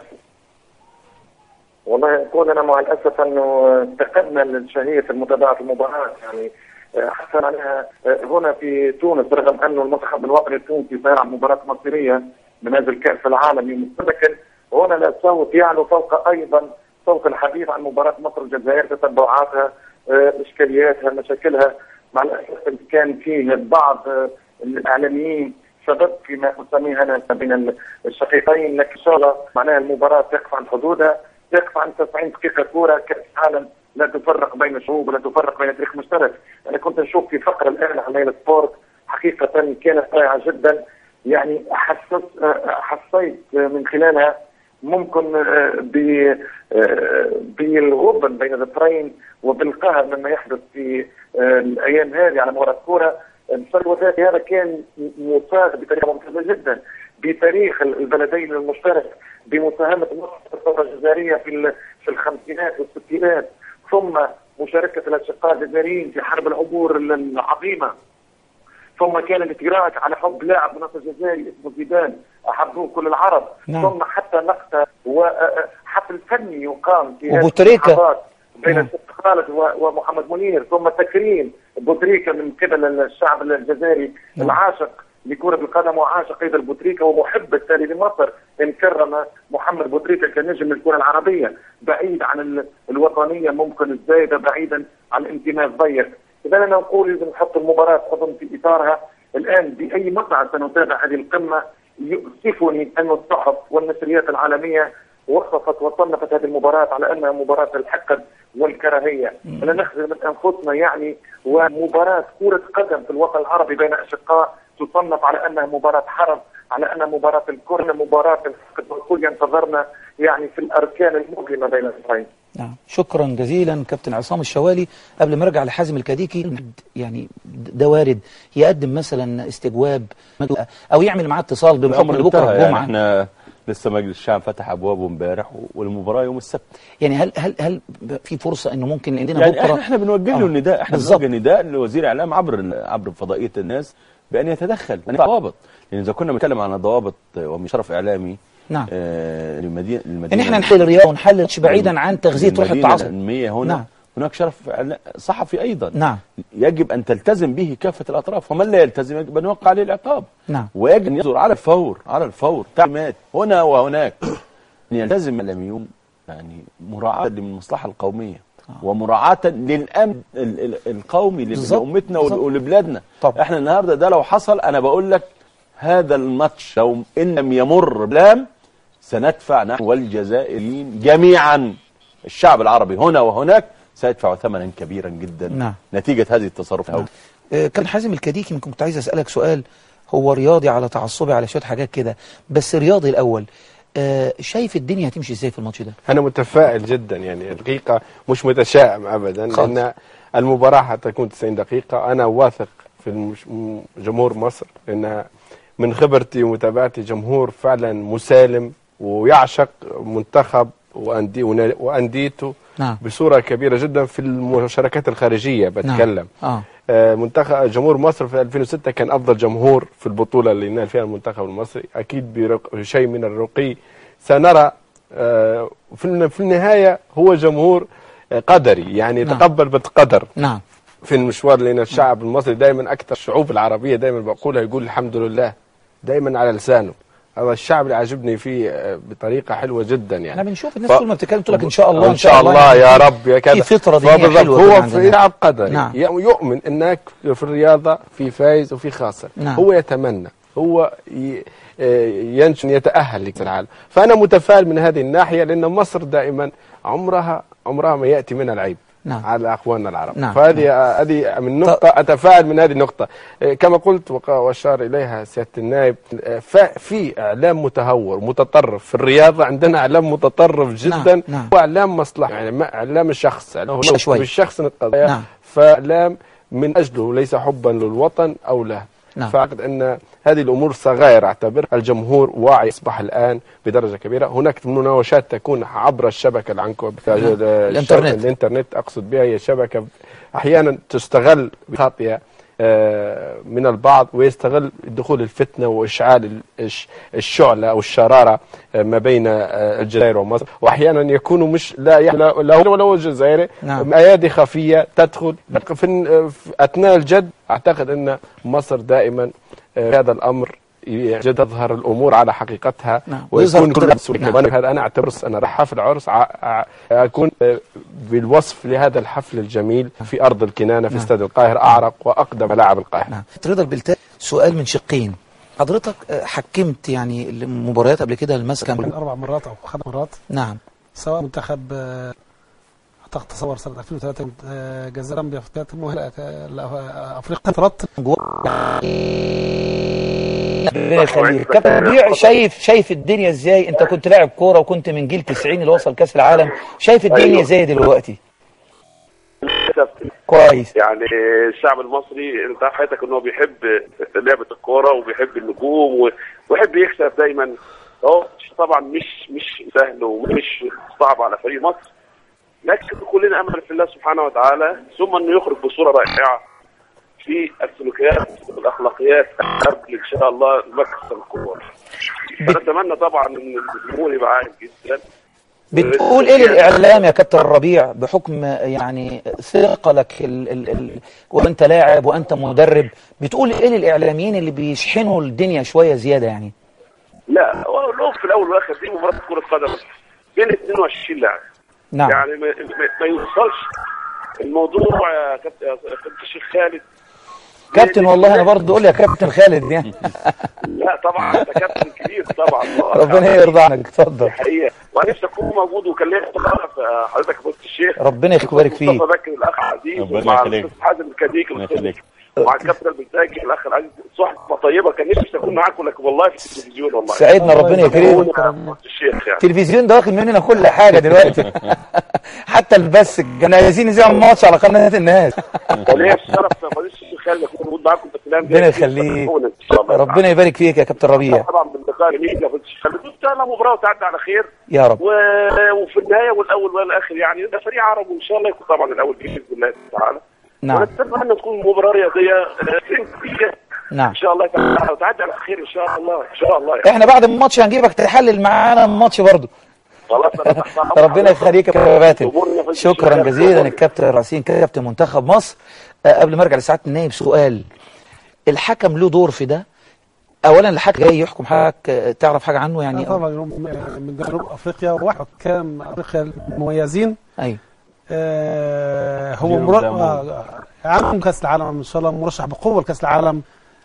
والله كلنا مع الاسف انه افتقدنا الشهيه المتابعه المباراه يعني آه، حتى عليها آه، هنا في تونس رغم انه المنتخب الوطني التونسي سيلعب مباراه مصيريه من اجل كاس العالم يوم لكن هنا لا الصوت يعلو فوق ايضا صوت الحديث عن مباراه مصر والجزائر تتبعاتها آه، اشكالياتها مشاكلها مع الاسف كان فيه بعض آه، الاعلاميين سبب فيما اسميه انا بين الشقيقين لكن ان شاء الله معناها المباراه تقف عن حدودها تقف عن 90 دقيقه كوره كاس عالم لا تفرق بين الشعوب ولا تفرق بين تاريخ مشترك انا كنت نشوف في فقره الان على ميل سبورت حقيقه كانت رائعه جدا يعني حسس حسيت من خلالها ممكن آه، ب- آه، بالغبن بين الظهرين وبالقهر مما يحدث في آه، الايام هذه على مباراه كوره الفرق الوثائقي هذا كان مصاغ بطريقه ممتازه جدا بتاريخ البلدين المشترك بمساهمه مصر في الثوره الجزائريه في ال- في الخمسينات والستينات ثم مشاركه الاشقاء الجزائريين في حرب العبور العظيمه ثم كان الاتراك على حب لاعب من الجزائري اسمه زيدان احبوه كل العرب نعم. ثم حتى نقطه وحفل فني يقام في هذه وبوتريكا. اللحظات بين نعم. الشيخ خالد و- ومحمد منير ثم تكريم بوتريكا من قبل الشعب الجزائري نعم. العاشق لكرة القدم وعاشق ايضا بوتريكا ومحب التالي لمصر ان كرم محمد بوتريكا كنجم الكرة العربية بعيد عن ال- الوطنية ممكن الزايدة بعيدا عن الانتماء الضيق اذا انا اقول لازم نحط المباراة اظن في اطارها الان باي مقعد سنتابع هذه القمة يؤسفني ان الصحف والنشريات العالمية وصفت وصنفت هذه المباراة على انها مباراة الحقد والكراهية لا نخزن من انفسنا يعني ومباراة كرة قدم في الوطن العربي بين اشقاء تصنف على انها مباراة حرب على انها مباراة الكره مباراة الحقد والكل ينتظرنا يعني في الاركان المؤلمة بين الفريقين نعم شكرا جزيلا كابتن عصام الشوالي قبل ما ارجع لحازم الكديكي يعني ده وارد يقدم مثلا استجواب او يعمل معاه اتصال بحكم الامر ان بكره انتهى يعني الجمعه احنا لسه مجلس الشعب فتح ابوابه امبارح والمباراه يوم السبت يعني هل هل هل في فرصه انه ممكن عندنا يعني بكره احنا احنا بنوجه له آه، النداء احنا بالظبط. بنوجه نداء لوزير الاعلام عبر ال- عبر فضائيه الناس بان يتدخل ان ضوابط لان اذا كنا بنتكلم عن ضوابط ومن شرف اعلامي نعم. آه للمدينه ان احنا نحل الرياضه ونحل بعيدا عن تغذيه روح المدينة التعصب العلمية هنا نعم. هناك شرف إعلا- صحفي ايضا نعم يجب ان تلتزم به كافه الاطراف ومن لا يلتزم يجب ان يوقع عليه العقاب نعم ويجب ان يصدر على الفور على الفور تعليمات هنا وهناك ان يلتزم الاعلاميون يعني مراعاه للمصلحه القوميه ومراعاه للامن ال- ال- القومي بالظبط، لامتنا بالظبط. ولبلادنا طبعا. احنا النهارده ده لو حصل انا بقول لك هذا الماتش لو ان لم يمر بلام سندفع نحن والجزائريين جميعا الشعب العربي هنا وهناك سيدفع ثمنا كبيرا جدا نعم. نتيجه هذه التصرفات آه، كان حازم الكديكي يمكن كنت عايز اسالك سؤال هو رياضي على تعصبي على شويه حاجات كده بس رياضي الاول آه، شايف الدنيا هتمشي ازاي في الماتش ده انا متفائل جدا يعني الحقيقه مش متشائم ابدا خالص. لان المباراه حتكون 90 دقيقه انا واثق في المش... م- جمهور مصر لان من خبرتي ومتابعتي جمهور فعلا مسالم ويعشق منتخب وأندي... ون- وانديته نعم بصوره كبيره جدا في المشاركات الخارجيه بتكلم اه آه، منتخب جمهور مصر في 2006 كان افضل جمهور في البطوله اللي نال فيها المنتخب المصري اكيد برق- بشيء من الرقي سنرى آه، في الن- في النهايه هو جمهور آه، قدري يعني نعم. يتقبل بالقدر نعم في المشوار لان الشعب المصري دائما اكثر الشعوب العربيه دائما بقولها يقول الحمد لله دائما على لسانه هذا الشعب اللي عاجبني فيه آه، بطريقه حلوه جدا يعني احنا بنشوف الناس ف- طول ما بتتكلم تقول لك ان شاء الله ان شاء الله يعني يا في- رب يا كذا في فطره دينيه فبالضبط حلوه هو كده في عندنا. لعب قدري نعم. ي- يؤمن انك في الرياضه في فايز وفي خاسر نعم. هو يتمنى هو ي- آه، ينشن يتاهل لكاس العالم فانا متفائل من هذه الناحيه لان مصر دائما عمرها عمرها ما ياتي منها العيب نعم. على اخواننا العرب نعم. فهذه آه، هذه من نقطه اتفائل من هذه النقطه آه، كما قلت وق- واشار اليها سياده النائب آه، ف- في اعلام متهور متطرف في الرياضه عندنا اعلام متطرف جدا نعم. هو اعلام مصلحه يعني ما اعلام الشخص يعني هو شوي. بالشخص القضايا نعم. فاعلام من اجله ليس حبا للوطن او له نعم. فاعتقد ان هذه الامور صغائر اعتبر الجمهور واعي اصبح الان بدرجه كبيره هناك مناوشات تكون عبر الشبكه العنكبوتيه نعم. الإنترنت. الانترنت اقصد بها هي شبكه احيانا تستغل بخاطئه آه، من البعض ويستغل دخول الفتنة وإشعال ال- الش- الشعلة أو الشرارة آه، ما بين آه، الجزائر ومصر وأحيانا يكونوا مش لا ي- لا لا هو ولا هو الجزائري نعم. أيادي خفية تدخل في الن- في أثناء الجد أعتقد أن مصر دائما آه، في هذا الأمر ي- تظهر الامور على حقيقتها نعم. ويظهر ويكون كل- كل مسؤول نعم. وأنا هذا انا اعتبر انا راح حفل عرس ع- ع- اكون آه، بالوصف لهذا الحفل الجميل في ارض الكنانه في نعم. استاد القاهره اعرق واقدم ملاعب القاهره نعم رضا البلتاجي سؤال من شقين حضرتك آه، حكمت يعني المباريات قبل كده المسكن اربع مرات او خمس مرات نعم سواء منتخب آه، اعتقد تصور سنه 2003 آه، جزائر زامبيا في كانت مؤهله آه، لا- افريقيا ثلاث ربنا يخليك كابتن ربيع شايف شايف الدنيا ازاي انت كنت لاعب كوره وكنت من جيل 90 اللي وصل كاس العالم شايف الدنيا أيوة. ازاي دلوقتي للأسف كويس يعني الشعب المصري انت عارف حياتك ان هو بيحب لعبه الكوره وبيحب النجوم و- ويحب يكسب دايما هو طبعا مش مش سهل ومش صعب على فريق مصر لكن كلنا امل في الله سبحانه وتعالى ثم انه يخرج بصوره رائعه في السلوكيات والاخلاقيات قبل ان شاء الله مكسب الكوره فنتمنى طبعا ان الجمهور يبقى عارف جدا بتقول ايه للاعلام يا كابتن ربيع بحكم يعني ثقلك ال ال ال وانت لاعب وانت مدرب بتقول ايه للاعلاميين اللي بيشحنوا الدنيا شويه زياده يعني لا هو له في الاول والاخر دي مباراه كره قدم بين 22 لاعب نعم. يعني ما, ما- ما يوصلش الموضوع يا كابتن يا كابتن الشيخ خالد كابتن والله انا برضه اقول يا كابتن خالد يعني لا طبعا انت كابتن كبير طبعا ربنا يرضى عنك اتفضل الحقيقه وانا نفسي اكون موجود وكلمت حضرتك يا فضيله الشيخ ربنا يبارك فيك مصطفى بكر الاخ عزيز ربنا ومع يخليك. الاستاذ حازم الكديك ربنا الأستاذ يخليك. ومع الكابتن البلتاجي الاخ العزيز صحبه طيبه كان نفسي اكون معاكم لكن والله في التلفزيون والله سعدنا ربنا يكرمك. الشيخ يعني التلفزيون ده واخد مننا كل حاجه دلوقتي حتى البث كانوا عايزين يذيعوا الماتش على قناه الناس وليا الشرف يا فضيله الشيخ خالد اكون موجود معاكم في الكلام ربنا يخليك ربنا يبارك فيك يا كابتن ربيع طبعا باللقاء جميل يا فضيله الشيخ خالد وان شاء الله مباراه وتعدي على خير يا رب و... وفي النهايه والاول والاخر يعني ده فريق عرب وان شاء الله يكون طبعا الاول باذن الله تعالى نعم ونتمنى تكون مباراه رياضيه آه، فرنسيه نعم ان شاء الله تعالى وتعدي على خير ان شاء الله ان شاء الله يعني. احنا بعد الماتش هنجيبك تحلل معانا الماتش برضه خلاص أنا تحت أمرك. ربنا يخليك يا كابتن أمورنا في شكرا الشارع. جزيلا الكابتن راسين كابتن منتخب مصر آه، قبل ما ارجع لسعاده النايب سؤال الحكم له دور في ده اولا الحكم جاي يحكم حضرتك آه، تعرف حاجه عنه يعني يعني طبعا يوم من جنوب افريقيا واحد كان افريقيا المميزين ايوه آه هو اليوم مر... ده مهم. آه عام كاس العالم ان شاء الله مرشح بقوه لكاس العالم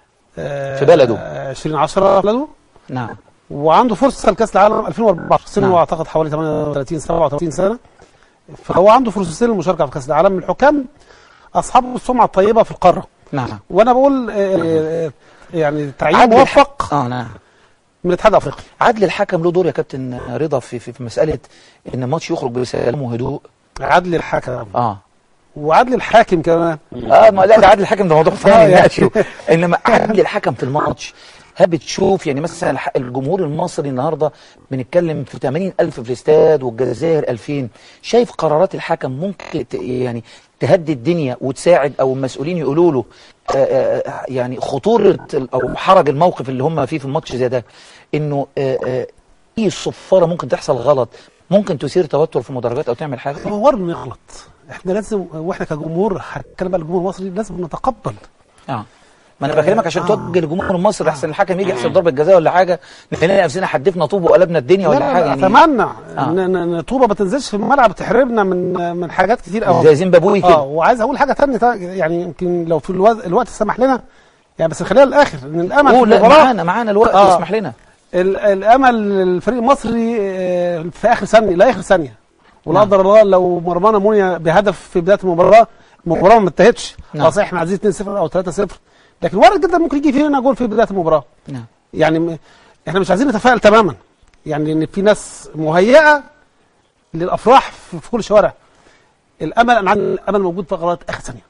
آه في بلده. آه 2010 في بلده نعم وعنده فرصه لكاس العالم 2014 سنه نعم. اعتقد حوالي 38 37 سنه فهو عنده فرصتين للمشاركه في كاس العالم الحكام اصحاب السمعه الطيبه في القاره نعم وانا بقول آه، آه، يعني تعيين عدل موفق اه نعم من الاتحاد الافريقي عدل الحكم له دور يا كابتن رضا في في, في مساله ان الماتش يخرج بسلام وهدوء عدل الحكم اه وعدل الحاكم كمان اه ما لا ده عدل الحكم ده موضوع آه، ثاني يعني. نناقشه انما عدل الحكم في الماتش هل بتشوف يعني مثلا الح- الجمهور المصري النهارده بنتكلم في 80 ألف في الاستاد والجزائر 2000 شايف قرارات الحكم ممكن ت- يعني تهدي الدنيا وتساعد او المسؤولين يقولوا له آه، آه، يعني خطوره ال- او حرج الموقف اللي هم فيه في الماتش زي ده انه آه، آه، اي صفاره ممكن تحصل غلط ممكن تثير توتر في المدرجات او تعمل حاجه هو وارد انه يغلط احنا لازم واحنا كجمهور هتكلم بقى الجمهور المصري لازم نتقبل اه ما انا بكلمك عشان توجه لجمهور مصر احسن الحكم يجي يحسب ضربه جزاء ولا حاجه نلاقي نفسنا حدفنا طوب وقلبنا الدنيا لا ولا لا حاجه لا يعني اتمنى آه. ان ان إن طوبه ما تنزلش في الملعب تحرمنا من من حاجات كتير قوي زي زيمبابوي كده. اه وعايز اقول حاجه ثانيه يعني يمكن لو في الوقت, الوقت سمح لنا يعني بس خلينا للاخر ان الامل قول في لا المباراه معانا معانا الوقت آه. يسمح لنا ال- الامل الفريق المصري آه، في اخر ثانيه لا اخر ثانيه ولا قدر الله لو مرمانا مونيا بهدف في بدايه المباراه المباراه ما انتهتش نعم. اه صحيح احنا عايزين 2-0 او 3-0 لكن وارد جدا ممكن يجي فينا جول في بدايه المباراه نعم يعني م- احنا مش عايزين نتفائل تماما يعني ان في ناس مهيئه للافراح في في كل شوارع الامل انا عندي الامل موجود في قرارات اخر ثانيه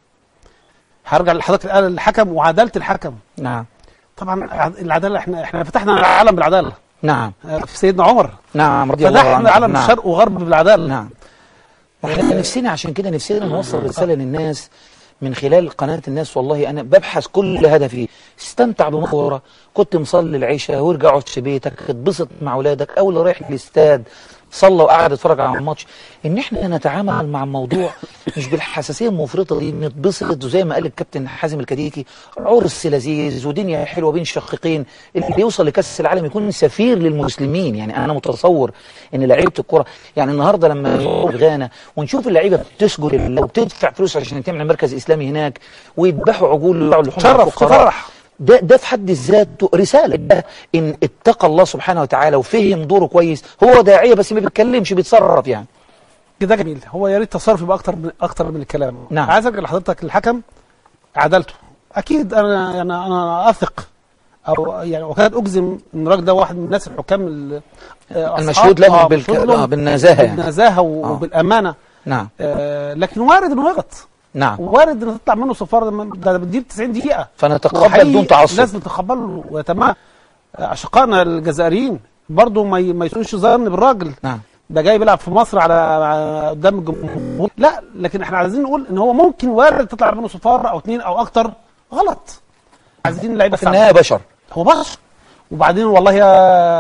هرجع لحضرتك الآن الحكم وعداله الحكم نعم طبعا عد- العداله احنا احنا فتحنا العالم بالعداله نعم آه، في سيدنا عمر نعم رضي الله عنه فتحنا العالم نعم. شرق وغرب بالعداله نعم احنا نفسنا عشان كده نفسنا نوصل رساله للناس من خلال قناة الناس والله أنا ببحث كل هدفي استمتع بمخورة كنت مصلي العشاء وارجع اقعد في بيتك اتبسط مع أولادك أو اللي رايح الاستاد صلى وقعد اتفرج على الماتش ان احنا نتعامل مع الموضوع مش بالحساسيه المفرطه دي نتبسط وزي ما قال الكابتن حازم الكديكي عرس لذيذ ودنيا حلوه بين شقيقين اللي يوصل لكاس العالم يكون سفير للمسلمين يعني انا متصور ان لعيبه الكره يعني النهارده لما نروح غانا ونشوف اللعيبه بتسجد لله وبتدفع فلوس عشان تعمل مركز اسلامي هناك ويذبحوا عجول ويبيعوا لحوم شرف، الفقراء. تفرح. ده ده في حد ذاته رساله ده ان اتقى الله سبحانه وتعالى وفهم دوره كويس هو داعيه بس ما بيتكلمش بيتصرف يعني كده جميل هو يا ريت تصرف يبقى اكتر من اكتر من الكلام نعم. عايز ارجع لحضرتك الحكم عدالته اكيد انا يعني انا اثق او يعني وكاد اجزم ان الراجل ده واحد من الناس الحكام ال- آه، أصحاب- المشهود لهم آه، بالك- مشهود لهم آه، بالنزاهة يعني. بالنزاهه و- وبالامانه نعم آه، لكن وارد انه يغلط نعم وارد ان تطلع منه صفاره ده- ده بتجيب 90 دقيقه فنتقبل وحقيقي بدون تعصب. لازم نتقبله ويتمام اشقائنا الجزائريين برضه ما ي- ما يسويش ظن بالراجل نعم ده جاي بيلعب في مصر على على- قدام الجمهور لا لكن احنا عايزين نقول ان هو ممكن وارد تطلع منه صفاره او اثنين او اكتر غلط عايزين اللعيبه في النهايه بشر هو بشر وبعدين والله يا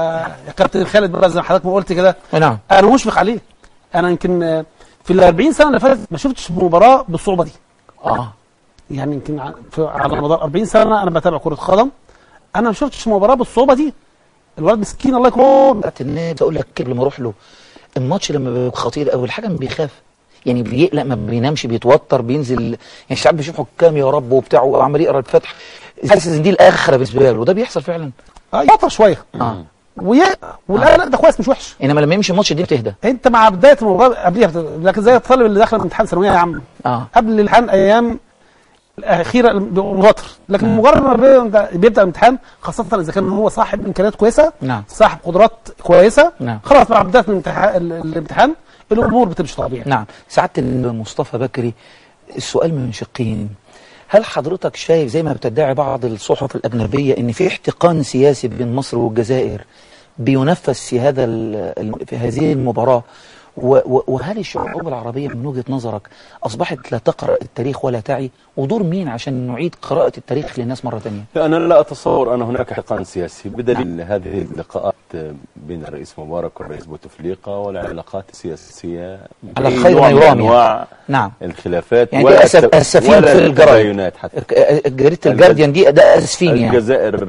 يا كابتن خالد بقى زي ما حضرتك ما قلت كده نعم انا مشفق عليه انا يمكن آه، في ال 40 سنه اللي فاتت ما شفتش مباراه بالصعوبه دي اه يعني يمكن ع- في- على مدار 40 سنه انا بتابع كره قدم انا ما شفتش مباراه بالصعوبه دي الولد مسكين الله يكرمه بتاعت النادي اقول لك قبل ما اروح له الماتش لما بيبقى خطير قوي الحكم بيخاف يعني بيقلق ما بينامش بيتوتر بينزل يعني ساعات بيشوف حكام يا رب وبتاع وعمال يقرا الفتح حاسس ان دي الاخره بالنسبه له وده بيحصل فعلا اه يقطع شويه اه ويا ولا لا ده كويس مش وحش انما لما يمشي الماتش دي بتهدى انت مع بدايه المباراه قبليها بت... لكن زي الطالب اللي داخل امتحان ثانويه يا عم اه قبل الامتحان ايام الاخيره بيبقى متوتر لكن مجرد ما بيبدا, بيبدأ الامتحان خاصه اذا كان هو صاحب امكانيات كويسه نعم صاحب قدرات كويسه نعم. خلاص مع بدايه الامتحان الامتحان الامور بتمشي طبيعي نعم سعاده مصطفى بكري السؤال من شقين هل حضرتك شايف زي ما بتدعي بعض الصحف الأجنبية إن في احتقان سياسي بين مصر والجزائر بينفذ في هذا ال- في هذه المباراة و- و- وهل الشعوب العربية من وجهة نظرك أصبحت لا تقرأ التاريخ ولا تعي ودور مين عشان نعيد قراءة التاريخ للناس مرة ثانية أنا لا أتصور أن هناك حقان سياسي بدليل هذه اللقاءات بين الرئيس مبارك والرئيس بوتفليقة والعلاقات السياسية على بأي خير نوع ما من يرام أنواع يعني. نعم الخلافات يعني ولا دي أسف الت- أسفين ولا في الجرايد التباينات حتى جريدة الجارديان دي ده أسفين يعني الجزائر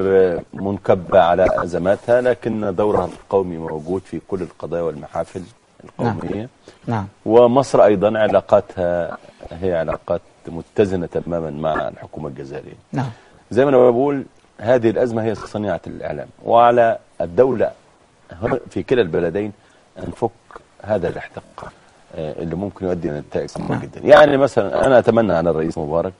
منكبة على أزماتها لكن دورها القومي موجود في كل القضايا والمحافل القومية نعم ومصر أيضا علاقاتها هي علاقات متزنة تماما مع الحكومة الجزائرية نعم زي ما أنا بقول هذه الأزمة هي صنيعة الإعلام وعلى الدولة في كلا البلدين أن فك هذا الاحتقان آه، اللي ممكن يؤدي إلى نتائج صعبة جدا يعني مثلا أنا أتمنى على الرئيس مبارك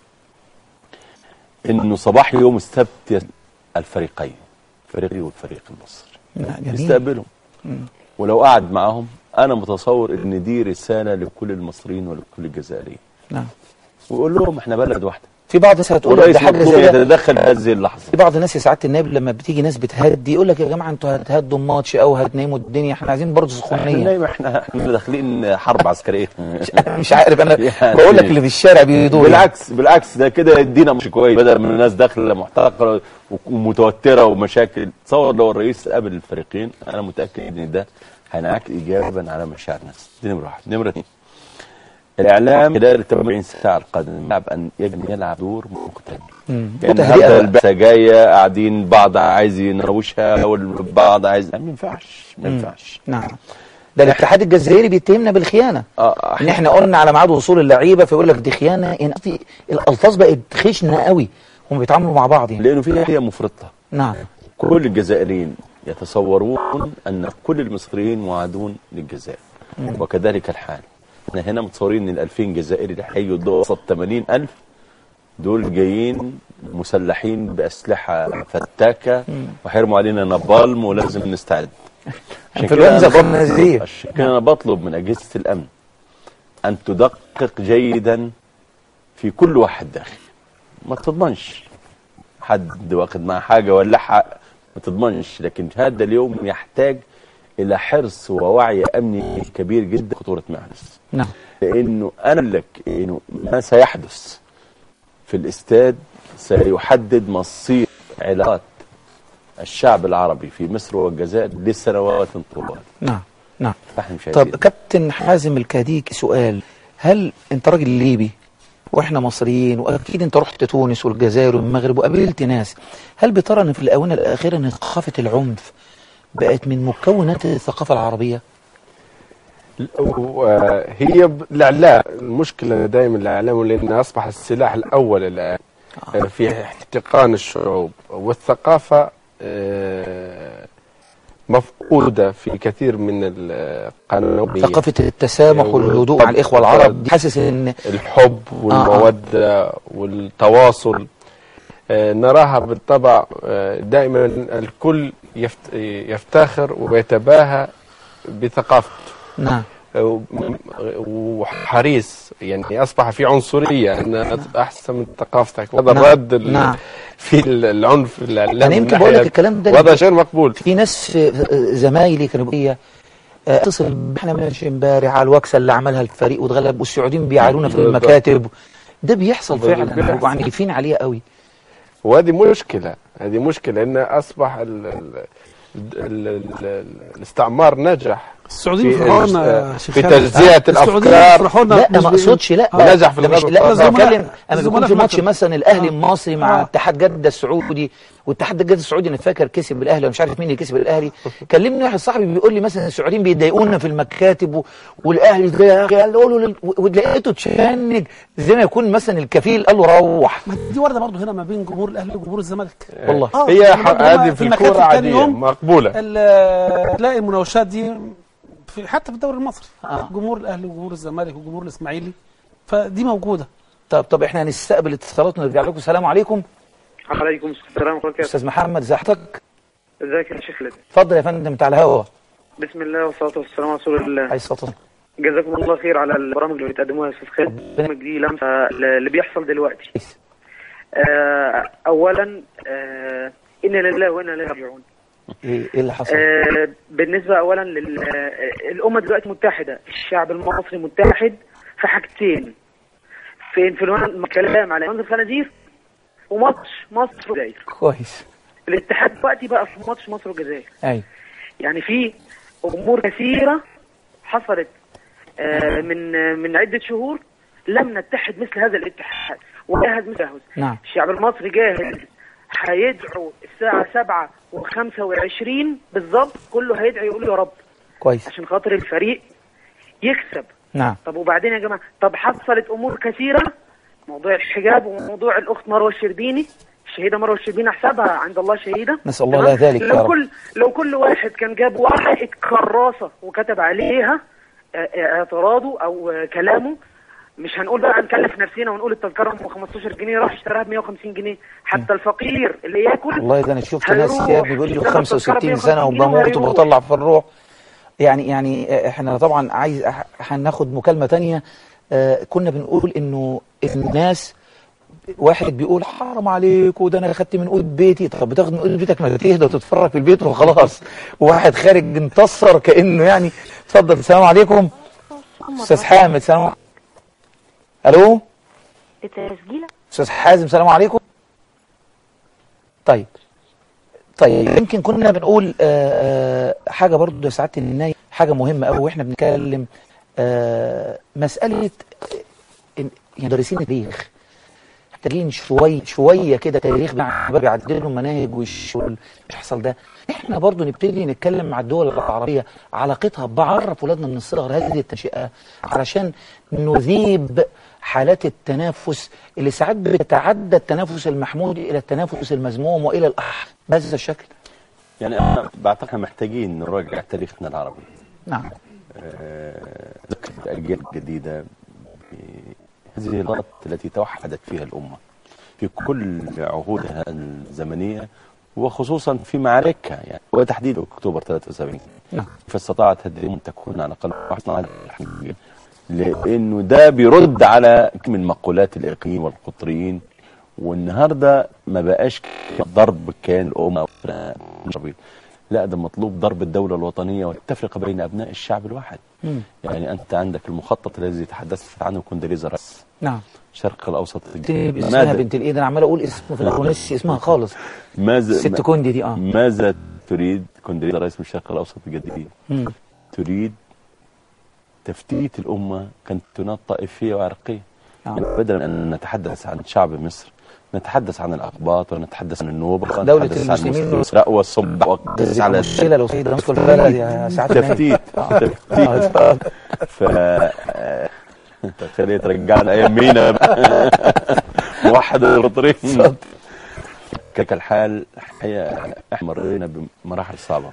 إنه صباح يوم السبت يس- الفريقين فريقي والفريق المصري نعم، جميل. يستقبلهم مم. ولو قعد معهم أنا متصور إن دي رسالة لكل المصريين ولكل الجزائريين نعم ويقول لهم إحنا بلد واحدة في بعض الناس هتقول لك والرئيس ده حاجة مطلوب زي ده يتدخل في هذه اللحظة في بعض الناس يا سعاده النائب لما بتيجي ناس بتهدي يقول لك يا جماعه انتوا هتهدوا الماتش او هتناموا الدنيا احنا عايزين برضه سخونيه احنا احنا احنا داخلين حرب عسكريه مش عارف انا يعني بقول لك اللي في الشارع بيدور بالعكس بالعكس ده كده يدينا مش كويس بدل من الناس داخله محتقره ومتوتره ومشاكل تصور لو الرئيس قابل الفريقين انا متاكد ان ده هينعكس ايجابا على مشاعر الناس دي نمره واحد نمره اثنين الاعلام خلال ال 48 ساعه القادمه يلعب ان يجب أن يلعب دور مختلف مم. يعني وتهدئة النهارده بقى. البعثه جايه قاعدين بعض عايز ينروشها والبعض عايز ما ينفعش ما مم. ينفعش نعم ده الاتحاد الجزائري بيتهمنا بالخيانه اه ان احنا قلنا على ميعاد وصول اللعيبه فيقول لك دي خيانه ان قصدي الالفاظ بقت خشنه قوي هم بيتعاملوا مع بعض يعني لانه في هي مفرطه نعم كل الجزائريين يتصورون أن كل المصريين معادون للجزائر مم. وكذلك الحال احنا هنا متصورين ان ال 2000 جزائري اللي هيجوا دول وسط 80000 دول جايين مسلحين بأسلحة فتاكة مم. وهيرموا علينا نابالم ولازم نستعد عشان كده انفلونزا أنا بطلب- خنازير. عشان كده أنا بطلب من أجهزة الأمن أن تدقق جيدا في كل واحد داخل ما تضمنش حد واخد معاه حاجة ولا حق ما تضمنش لكن هذا اليوم يحتاج إلى حرص ووعي أمني كبير جدا خطورة ما يحدث نعم لأنه أنا أقول لك إنه ما سيحدث في الاستاد سيحدد مصير علاقات الشعب العربي في مصر والجزائر لسنوات طوال نعم نعم احنا مش طب عايزين. كابتن حازم الكاديك سؤال هل انت راجل ليبي واحنا مصريين واكيد انت رحت تونس والجزائر والمغرب وقابلت ناس هل بترى ان في الاونه الاخيره ان ثقافه العنف بقت من مكونات الثقافه العربيه وهي ب- الاعلام المشكله دائما الاعلام لانه اصبح السلاح الاول الان في احتقان الشعوب والثقافه آه، مفقوده في كثير من القانون ثقافه التسامح والهدوء مع الاخوه العرب دي حاسس ان الحب والمودة والتواصل آه، نراها بالطبع آه، دائما الكل يفت- يفتخر ويتباهى بثقافته نعم و- وحريص يعني اصبح في عنصريه ان احسن من ثقافتك وهذا نعم. الرد ال- نعم. في ال- العنف الاعلامي انا يمكن من بقول لك ناحية- الكلام ده وهذا غير مقبول في ناس في في- زمايلي كانوا بيقولوا لي، آه، اتصل احنا ماشي امبارح على الوكسه اللي عملها الفريق واتغلب والسعوديين بيعانونا في بالضبط. المكاتب ده بيحصل فعلا بالضبط. يعني خايفين عليه قوي وهذه مشكله هذه مشكله ان اصبح ال ال ال ال ال الاستعمار نجح السعوديين في يفرحونا ال- شيخ في خالد. تجزئه السعوديين الافكار يفرحونا لا مش ما بي- اقصدش لا آه. نجح في ده مش- الغرب لا، لا الزملاء- بتكلم اما الزملاء بيكون في في ماتش المكتب. مثلا الاهلي آه. المصري مع آه. اتحاد جده السعودي واتحاد جده السعودي انا فاكر كسب الاهلي ومش عارف مين اللي كسب الاهلي كلمني واحد صاحبي بيقول لي مثلا السعوديين بيضايقونا في المكاتب و... والاهلي ده يا اخي قال له لل- ولقيته تشنج زي ما يكون مثلا الكفيل قال له روح ما دي ورده برضه هنا ما بين جمهور الاهلي وجمهور الزمالك والله آه، هي يعني ح- برضه هما هذه في المكاتب الكوره تاني عاديه يوم مقبوله ال- تلاقي المناوشات دي في حتى في الدوري المصري آه. جمهور الاهلي وجمهور الزمالك وجمهور الاسماعيلي فدي موجوده طب طب احنا هنستقبل اتصالات ونرجع لكم السلام عليكم عليكم السلام ورحمة الله وبركاته استاذ محمد ازي حضرتك ازيك يا شيخ خالد اتفضل يا فندم بتاع الهوا بسم الله والصلاة والسلام على رسول الله عليه الصلاه والسلام جزاكم الله خير على البرامج اللي بتقدموها يا استاذ خالد البرامج دي لمسة اللي بيحصل دلوقتي آه اولا آه انا لله وانا اليه راجعون ايه إيه اللي حصل آه بالنسبة اولا للامة دلوقتي متحدة الشعب المصري متحد في حاجتين في انفلونزا كلام على انفلونزا الخنازير وماتش مصر والجزائر كويس الاتحاد دلوقتي بقى في ماتش مصر والجزائر ايوه يعني في امور كثيره حصلت آه، من آه، من عده شهور لم نتحد مثل هذا الاتحاد وجاهز مجهز نعم الشعب المصري جاهز هيدعو الساعه 7 و25 بالظبط كله هيدعي يقول يا رب كويس عشان خاطر الفريق يكسب نعم طب وبعدين يا جماعه طب حصلت امور كثيره موضوع الحجاب وموضوع الاخت مروه الشربيني الشهيده مروه الشربيني حسابها عند الله شهيده نسأل الله تمام؟ لها ذلك يا لو رب. كل لو كل واحد كان جاب ورقه كراسه وكتب عليها آه، آه، اعتراضه او آه، كلامه مش هنقول بقى هنكلف نفسنا ونقول التذكره ب 15 جنيه راح اشتراها ب 150 جنيه حتى الفقير اللي ياكل والله ده انا شفت ناس هيروح يا ابني بيقول لي يشتغل 65 تذكرة سنه 150 جنيه وبموت وهيروح. وبطلع في الروح يعني يعني احنا طبعا عايز أح- هناخد مكالمه تانية آه، كنا بنقول انه الناس واحد بيقول حرام عليك وده انا اخدت من قود بيتي طب بتاخد من قود بيتك ما تهدى وتتفرج في البيت وخلاص وواحد خارج انتصر كانه يعني اتفضل السلام عليكم استاذ حامد سلام الو التسجيل استاذ حازم سلام عليكم طيب طيب يمكن كنا بنقول آه، آه، حاجه برضو يا سعاده النايم حاجه مهمه قوي واحنا بنتكلم آه، مساله إن- يعني مدرسين التاريخ محتاجين شويه شويه كده تاريخ بقى بيعدلوا مناهج وش واللي بيحصل ده احنا برضو نبتدي نتكلم مع الدول العربيه علاقتها بعرف ولادنا من الصغر هذه التنشئه علشان نذيب حالات التنافس اللي ساعات بتتعدى التنافس المحمود الى التنافس المذموم والى الاح بهذا الشكل يعني انا بعتقد احنا محتاجين نراجع تاريخنا العربي نعم آه، ذكر الاجيال الجديده بهذه اللحظات التي توحدت فيها الامه في كل عهودها الزمنيه وخصوصا في معاركها يعني وتحديد اكتوبر 73 نعم فاستطاعت هذه الامه أن تكون على الاقل واحده على الحقيقه لانه ده بيرد على من مقولات الاقليم والقطريين والنهارده ما بقاش ضرب كان الامه لا ده مطلوب ضرب الدولة الوطنية والتفرقة بين أبناء الشعب الواحد مم. يعني أنت عندك المخطط الذي تحدثت عنه كوندريزا رايس نعم شرق الأوسط بنت اسمها بنت الايه ده انا عمال اقول اسمه في الاخر نسي اسمها خالص ماذا ست كوندي دي اه ماذا تريد كوندريزا رايس من الشرق الأوسط الجديد مم. تريد تفتيت الأمة كانتونات طائفية وعرقية نعم. يعني بدلا من أن نتحدث عن شعب مصر نتحدث عن الأقباط ونتحدث عن النوبة دولة ونتحدث عن المسلمين المسلمين والصب ونتحدث على مشكلة لو سيد رئيس البلد يا سعادة النائب. تفتيت آه. تفتيت ف خليه ترجعنا ايام مينا بقى. موحد الرطرين كك الحال الحقيقه احنا مرينا بمراحل صعبه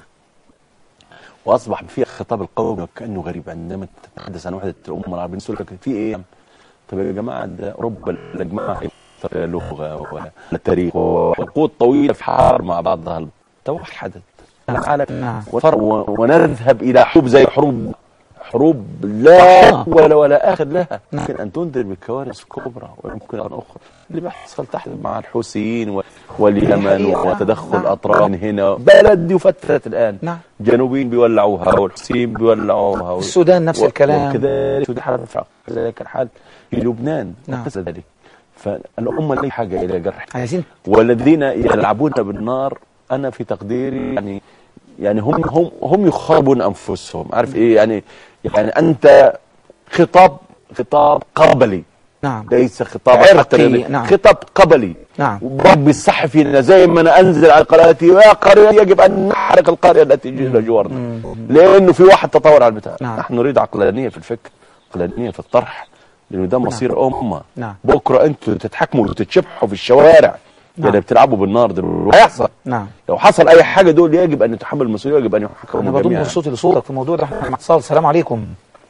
واصبح في خطاب القومي وكانه غريب عندما تتحدث عن وحده الامه العربيه يقول لك في ايه يا عم؟ طب يا جماعه ده اوروبا يا جماعه إيه؟ لغه ولا تاريخ وعقود طويله في حار مع بعضها توحدت العالم نعم. وفر- و- ونذهب الى حروب زي حروب حروب لا ولا ولا اخر لها يمكن ان تنذر بكوارث كبرى ويمكن ان اخرى اللي بيحصل تحت مع الحوثيين و- واليمن وتدخل اطراف هنا بلد دي فترت الان نعم. جنوبيين بيولعوها والحوثيين بيولعوها و- السودان نفس و- الكلام. وكذلك السودان حالة رفع كذلك الحال في لبنان نعم. وقس ذلك فالامه لا حاجه الى جرح عايزين والذين يلعبون بالنار انا في تقديري يعني يعني هم هم هم يخربون انفسهم عارف ايه يعني يعني انت خطاب خطاب قبلي نعم ليس خطاب عرقي، حتى نعم. خطاب قبلي نعم رب الصح فينا زي ما انا انزل على قريتي يا قريه يجب ان نحرق القريه التي الى جوارنا لانه في واحد تطور على البتاع نعم. نحن نريد عقلانيه في الفكر عقلانيه في الطرح لانه ده مصير امه نعم بكره انتوا تتحكموا وتتشبحوا في الشوارع يعني بتلعبوا بالنار دول هيحصل نعم لو حصل اي حاجه دول يجب ان يتحمل المسؤوليه يجب ان انا يحكموا بضم جميعا صوتي لصوتك في الموضوع ده احنا مع اتصال السلام عليكم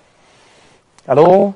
الو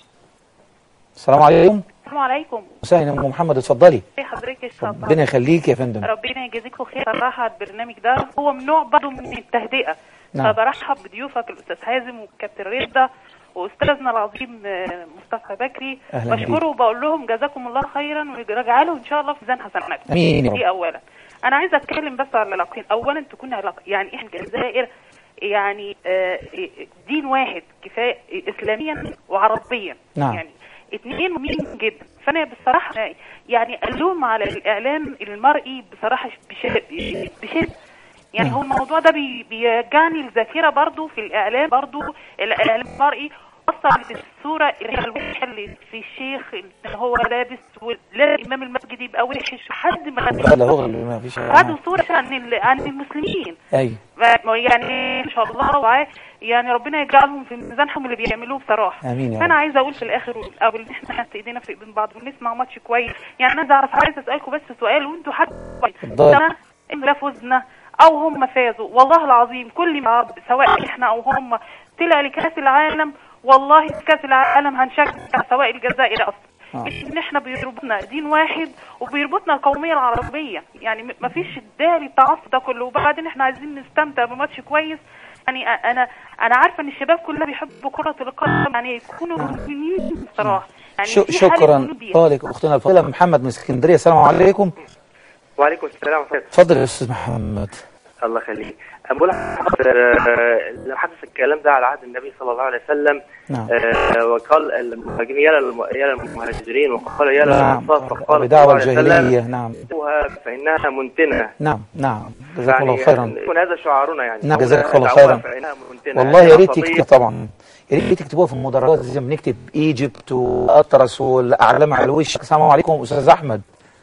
السلام عليكم السلام عليكم مساء يا ام محمد اتفضلي ازي حضرتك يا استاذ ربنا يخليك يا فندم ربنا يجازيكم خير صراحه البرنامج ده هو من نوع برضه من التهدئه نعم. فبرحب بضيوفك الاستاذ حازم والكابتن رضا واستاذنا العظيم آه، مصطفى بكري أهلا بشكره وبقول لهم جزاكم الله خيرا ويرجع له ان شاء الله في ميزان حسناتكم آمين يا رب. دي اولا انا عايزه اتكلم بس على العلاقتين اولا تكون علاقه يعني احنا الجزائر يعني آه، دين واحد كفايه اسلاميا وعربيا نعم. يعني اتنين مهمين جدا فانا بصراحه يعني الوم على الاعلام المرئي بصراحه بشده بشده يعني هو الموضوع ده بي- بيرجعني الذاكره برضو في الاعلام برضو الاعلام المرئي وصلت الصوره اللي هي الوحشه اللي في الشيخ اللي هو لابس ولا امام المسجد يبقى وحش لحد ما لا لا هو اللي ما فيش خدوا صوره عن ال- عن المسلمين ايوه ف- يعني ان شاء الله وعا- يعني ربنا يجعلهم في ميزانهم اللي بيعملوه بصراحه آمين يا فانا رب. عايزه اقول في الاخر والاول ان احنا نحط ايدينا في ايدين بعض ونسمع ماتش كويس يعني انا عايزه اعرف عايزه اسالكم بس سؤال وانتوا حتى اتفضل. سنة ان لا فزنا او هم فازوا والله العظيم كل ما سواء احنا او هم طلع لكاس العالم والله في كاس العالم هنشجع سواء الجزائر اصلا آه. ان احنا بيربطنا دين واحد وبيربطنا القوميه العربيه يعني م- مفيش داعي للتعصب ده كله وبعدين احنا عايزين نستمتع بماتش كويس يعني أ- انا انا عارفه ان الشباب كلها بيحبوا كره القدم يعني يكونوا مؤمنين بصراحه يعني شو في حالة شكرا جنون بيها. طالق اختنا الفاضله محمد من اسكندريه السلام عليكم وعليكم السلام ورحمة الله اتفضل يا استاذ محمد الله يخليك أنا بقول لحضرتك آه، لما حدث الكلام ده على عهد النبي صلى الله عليه وسلم نعم. آه، وقال المهاجرين يا للم- يا للمهاجرين وقال يا نعم للأنصار فقال بدعوى صلى الله عليه وسلم الجاهليه نعم "دعوها فإنها منتنة نعم نعم جزاكم الله يعني خيرا يكون هذا شعارنا يعني نعم جزاك الله دعوها خيرا فإنها منتنة والله يا يعني ريت عصبية. يكتب طبعا يا ريت تكتبوها في المدرجات زي ما بنكتب ايجيبت واطرس والاعلام على الوش السلام عليكم استاذ احمد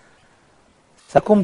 سلام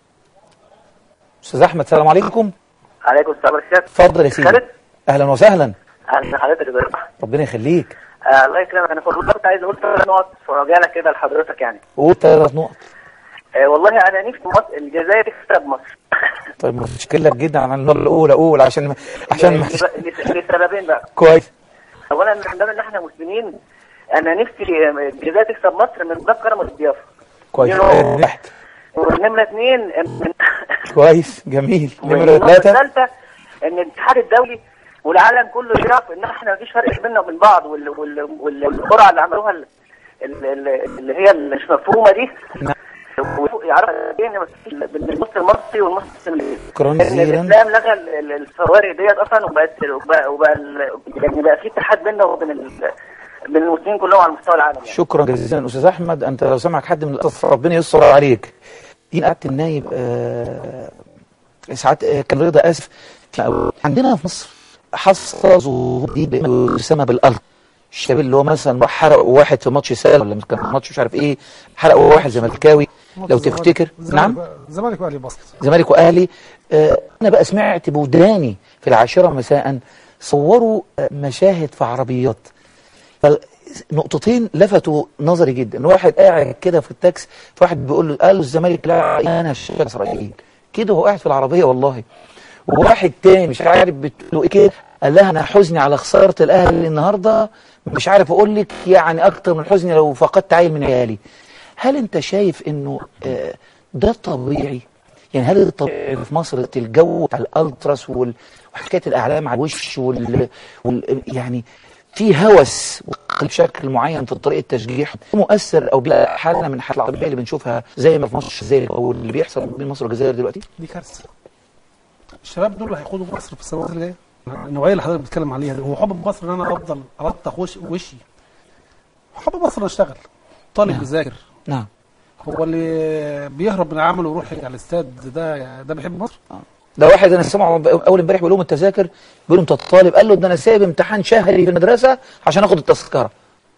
استاذ احمد السلام عليكم عليكم السلام ورحمة الله اتفضل يا سيدي خالد اهلا وسهلا أهلا حضرتك ازيك ربنا يخليك آه الله يكرمك أنا والله كنت عايز أقول ثلاث نقط مراجعة كده لحضرتك يعني قول ثلاث نقط آه والله أنا نفسي مصر الجزائر تكسب مصر طيب متشكر لك جدا على النقطه الاولى قول عشان عشان ما- لس- لسببين بقى كويس أولا من باب إن إحنا مسلمين أنا نفسي الجزائر تكسب مصر من باب كرم الضيافة كويس دي نقطة. نجحت ونمرة اثنين من كويس جميل نمره والنقطة ثلاثه الثالثة إن الاتحاد الدولي والعالم كله يعرف إن إحنا مفيش فرق بيننا وبين بعض وال- وال- وال- والقرعة اللي عملوها ال- ال- ال- اللي هي اللي مش مفهومة دي يعرف قد ايه ان مفيش بين المسلم المصري والمسلم الانجليزي شكراً ان جزيلاً. الاسلام لغى ال- ال- الفوارق ديت اصلا وبقت وبقى, وبقى ال- يعني بقى في اتحاد بيننا وبين ال- بين المسلمين كلهم على مستوى العالم يعني. شكرا جزيلا استاذ احمد انت لو سمعك حد من الأطراف ربنا يستر عليك دين قعدت النايب آه ساعات آه كان رضا اسف في- عندنا في مصر حصل ظهور دي بسمى بالارض الشباب اللي هو مثلا راح حرقوا واحد في ماتش سال ولا كان ماتش مش عارف ايه حرقوا واحد زملكاوي لو تفتكر نعم الزمالك واهلي بسط زمالك واهلي آه انا بقى سمعت بوداني في العاشره مساء صوروا آه، مشاهد في عربيات فنقطتين لفتوا نظري جدا واحد قاعد كده في التاكس فواحد بيقول له قال له الزمالك لا انا شايف اسرائيل كده هو قاعد في العربيه والله وواحد تاني مش عارف بتقول له ايه كده قال لها انا حزني على خساره الاهلي النهارده مش عارف اقول لك يعني اكتر من حزني لو فقدت عيل من عيالي هل انت شايف انه آه، ده طبيعي يعني هل الطبيعي في مصر الجو بتاع الالتراس وال- وحكايه الاعلام على الوش وال... وال... يعني في هوس بشكل معين في طريقه تشجيع مؤثر او بيبقى حاله من حالات العربيه اللي بنشوفها زي ما في ماتش الجزائر او اللي بيحصل بين مصر والجزائر دلوقتي دي كارثه الشباب دول اللي هيقودوا مصر في السنوات اللي جايه النوعيه اللي حضرتك بتتكلم عليها دي هو حب مصر ان انا افضل ارتق وش وشي حب مصر ان اشتغل طالب نعم. بيذاكر نعم هو اللي بيهرب من عمله ويروح على الاستاد ده ده بيحب مصر ده واحد انا سامعه اول امبارح بيقول لهم التذاكر بيقول له انت الطالب قال له ده انا سايب امتحان شهري في المدرسه عشان اخد التذكره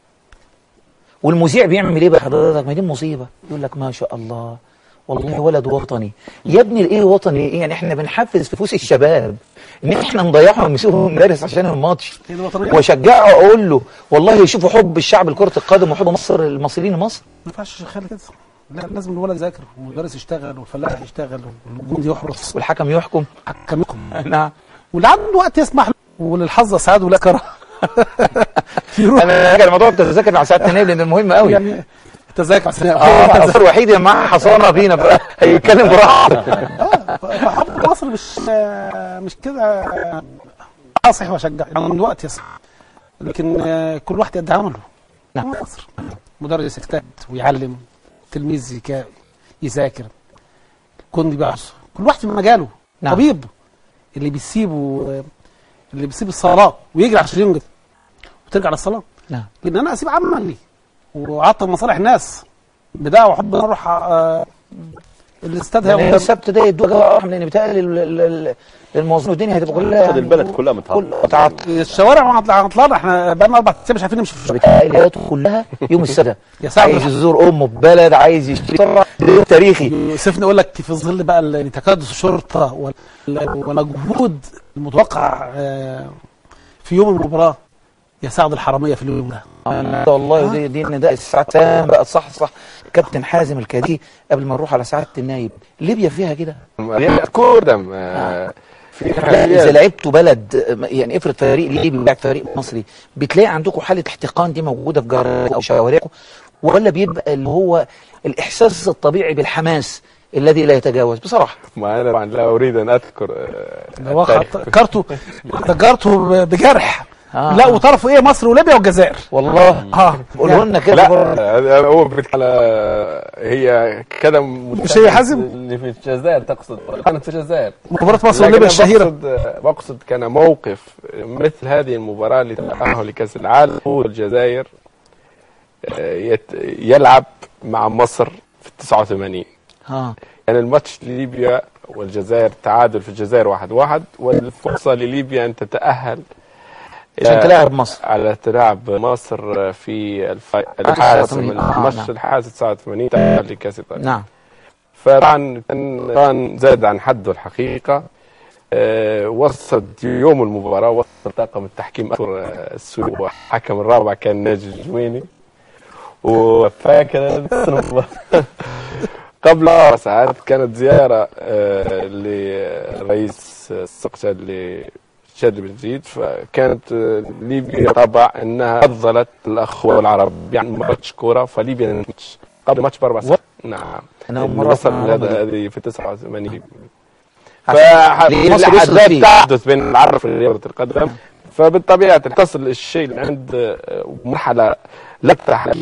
والمذيع بيعمل ايه بقى حضرتك ما دي مصيبه يقول لك ما شاء الله والله ولد وطني يا ابني الايه وطني ايه يعني احنا بنحفز في فلوس الشباب ان احنا نضيعهم ونسيبهم المدارس عشان الماتش هي الوطنيه واشجعه اقول له والله يشوفوا حب الشعب لكره القدم وحب مصر المصريين لمصر ما ينفعش خلي كده لا لازم الولد يذاكر والمدرس يشتغل والفلاح يشتغل والجندي يحرس والحكم يحكم الحكم يحكم نعم واللي عنده وقت يسمح له وللحظ سعاد ولا كره انا راجع موضوع التذاكر مع سعاده النائب لان مهم قوي يعني التذاكر عشان اه الظاهر الوحيد اللي معاه حصانه فينا بقى هيتكلم براحته فحب مصر مش مش كده اه صحيح واشجع يعني من وقت يسمع لكن آه، كل واحد قد عمله نعم مصر مدرس يجتهد ويعلم تلميذ يكا- يذاكر جندي بيحصل كل واحد في مجاله نعم. طبيب اللي بيسيبه آه، اللي بيسيب الصلاه ويجري عشان ينجز وترجع للصلاه نعم لان انا اسيب عملي واعطل مصالح الناس بدعوه احب أنا اروح آه، الاستاد يعني هيبقى- السبت ده يدوها جواب رحم لان بيتهيألي ال- ال- ال- الموظفين الدنيا هتبقى كلها خد البلد كلها متعطله متعطله الشوارع هنطلع هنطلع احنا بقى لنا اربع ايام مش عارفين نمشي في الشارع بتهيألي حياته كلها يوم السبت يا سعد عايز يزور امه في بلد عايز يشتري طبعا ده يوم تاريخي يوسفني يقول لك في ظل بقى ال- تكدس الشرطه وال- والمجهود المتوقع آه، في يوم المباراه يا سعد الحراميه في اليوم ده أنا والله دي دي ان ده الساعه سام بقى صح صح كابتن حازم الكادي قبل ما نروح على سعاده النايب ليبيا فيها كده كوردم آه، في لا اذا لعبتوا بلد يعني افرض فريق ليبي ولعب فريق مصري بتلاقي عندكم حاله احتقان دي موجوده في جاركم او شوارعكم ولا بيبقى اللي هو الاحساس الطبيعي بالحماس الذي لا يتجاوز بصراحه ما انا طبعا لا اريد ان اذكر آه، هو التاريخ. كارته تجارته بجرح آه. لا وطرفه ايه مصر وليبيا والجزائر والله اه قولوا لنا كده لا برضه. آه، هو بيتكلم على هي كده مش هي حازم؟ اللي في الجزائر تقصد كانت في الجزائر مباراة مصر لكن وليبيا أنا الشهيرة. بقصد بقصد كان موقف مثل هذه المباراة لتأهل لكأس العالم هو الجزائر آه، يت- يلعب مع مصر في 89 اه يعني الماتش لليبيا والجزائر تعادل في الجزائر واحد واحد والفرصة لليبيا أن تتأهل عشان تلاعب مصر على تلاعب مصر في الف... آه، الحاسم 89. آه، الماتش نعم. الحاسم 89 تأهل لكأس إيطاليا نعم فطبعا كان كان زاد عن حده الحقيقة آه، وصل يوم المباراة وصل طاقم التحكيم أكبر آه، السوري والحكم الرابع كان ناجي الجويني وفاكر قبل أربع ساعات كانت زيارة آه، لرئيس السقشة لشادي بن زيد فكانت آه، ليبيا طبع انها فضلت الاخوه العرب يعني ماتش كوره فليبيا الماتش قبل الماتش باربع ساعات نعم أنا أول مرة وصل أسمع المعلومة هذا دي. هذه في 89 ليه مصر وصلت فالحدث فيه؟ تحدث بين العرب في رياضة القدم فبالطبيعة تصل الشيء اللي عند آه، مرحلة لا تحل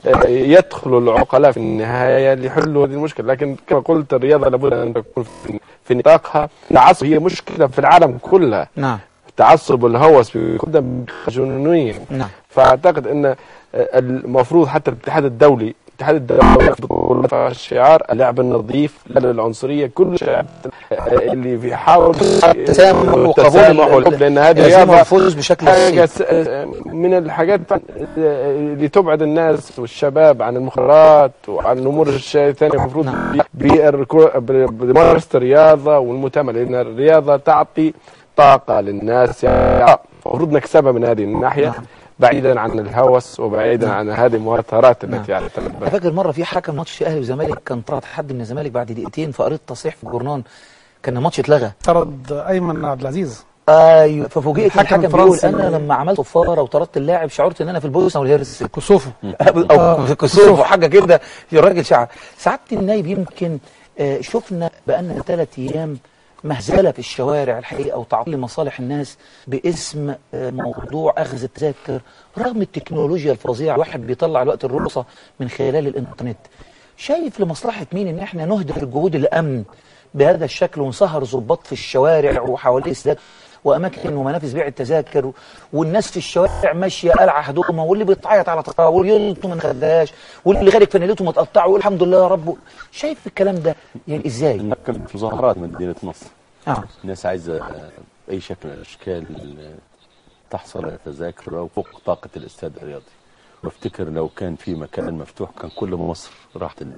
آه، يدخلوا العقلاء في النهايه ليحلوا هذه المشكله لكن كما قلت الرياضه لابد ان تكون في- في نطاقها التعصب هي مشكله في العالم كلها نعم التعصب والهوس بيكون جنونيا نعم فاعتقد ان آه، المفروض حتى الاتحاد الدولي الاتحاد الدولي يفرض شعار اللعب النظيف لا للعنصريه كل شعار آه، اللي بيحاول التسامح وقبول التسامح ال- والحب لان هذه لازم رياضه الفوز بشكل حاجه بسيط. س- آه، من الحاجات آه، اللي تبعد الناس والشباب عن المخدرات وعن الامور الشيء الثاني المفروض بالركو- بممارسه الرياضه والمتامه لان الرياضه تعطي طاقه للناس يعني المفروض نكسبها من هذه الناحيه بعيدا عن الهوس وبعيدا عن هذه المؤثرات التي يعني انا فاكر مره في حكم ماتش اهلي وزمالك كان طرد حد من الزمالك بعد دقيقتين فقريت تصريح في الجورنال كان الماتش اتلغى طرد ايمن عبد العزيز ايوه ففوجئت الحكم الحكم بيقول الفرنسي. انا لما عملت صفاره وطردت اللاعب شعرت ان انا في البوسنه والهرس كسوفه او آه. كسوف حاجه كده الراجل شعر سعاده النايب يمكن آه، شفنا بقالنا ثلاث ايام مهزله في الشوارع الحقيقه وتعطيل مصالح الناس باسم آه، موضوع اخذ التذاكر رغم التكنولوجيا الفظيعه الواحد بيطلع الوقت الرخصه من خلال الانترنت شايف لمصلحه مين ان احنا نهدر جهود الامن بهذا الشكل ونسهر ضباط في الشوارع وحواليه استاد واماكن ومنافذ بيع التذاكر والناس في الشوارع ماشيه قلعه هدومه واللي بيتعيط على تقاعد واللي يلطم ما خدهاش واللي خارج فانيلته متقطعه ويقول الحمد لله يا رب شايف الكلام ده يعني ازاي؟ كان في مظاهرات مدينه نصر اه الناس عايزه آه، باي شكل من الاشكال آه، تحصل على تذاكر او فوق طاقه الاستاد الرياضي وافتكر لو كان في مكان مفتوح كان كل مصر راحت ال-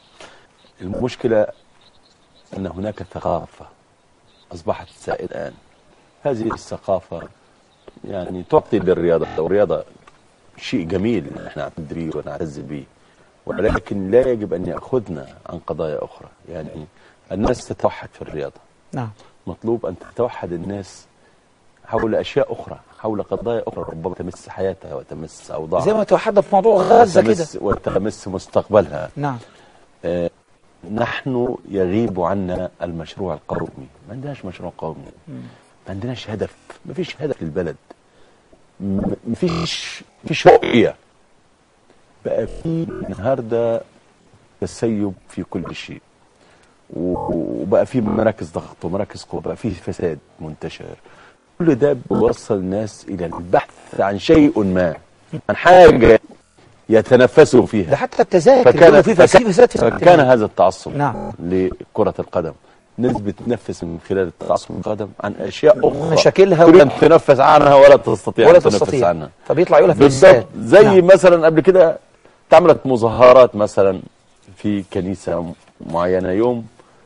المشكله ان هناك ثقافه اصبحت سائده الان هذه الثقافه يعني تعطي للرياضه والرياضه شيء جميل احنا نعتز به ونعتز به ولكن لا يجب ان ياخذنا عن قضايا اخرى يعني الناس تتوحد في الرياضه نعم مطلوب أن تتوحد الناس حول أشياء أخرى حول قضايا أخرى ربما تمس حياتها وتمس أوضاعها زي ما توحدنا في موضوع غزه كده وتمس, وتمس مستقبلها نعم آه نحن يغيب عنا المشروع القومي ما عندناش مشروع قومي ما عندناش هدف ما فيش هدف للبلد م- ما فيش فيش رؤية بقى في النهارده تسيب في كل شيء و- وبقى في مراكز ضغط ومراكز قوة بقى في فساد منتشر كل ده بيوصل الناس إلى البحث عن شيء ما عن حاجة يتنفسوا فيها ده حتى التذاكر فكان بيقولوا في فساد فساد في فكان التذاكر. هذا التعصب نعم. لكرة القدم ناس بتنفس من خلال التعصب القدم عن اشياء اخرى مشاكلها تريد و- ان تنفس عنها ولا تستطيع ولا ان تنفس تستطيع. عنها فبيطلع يقولها في بالضبط الاستاد. زي نعم. مثلا قبل كده اتعملت مظاهرات مثلا في كنيسه معينه يوم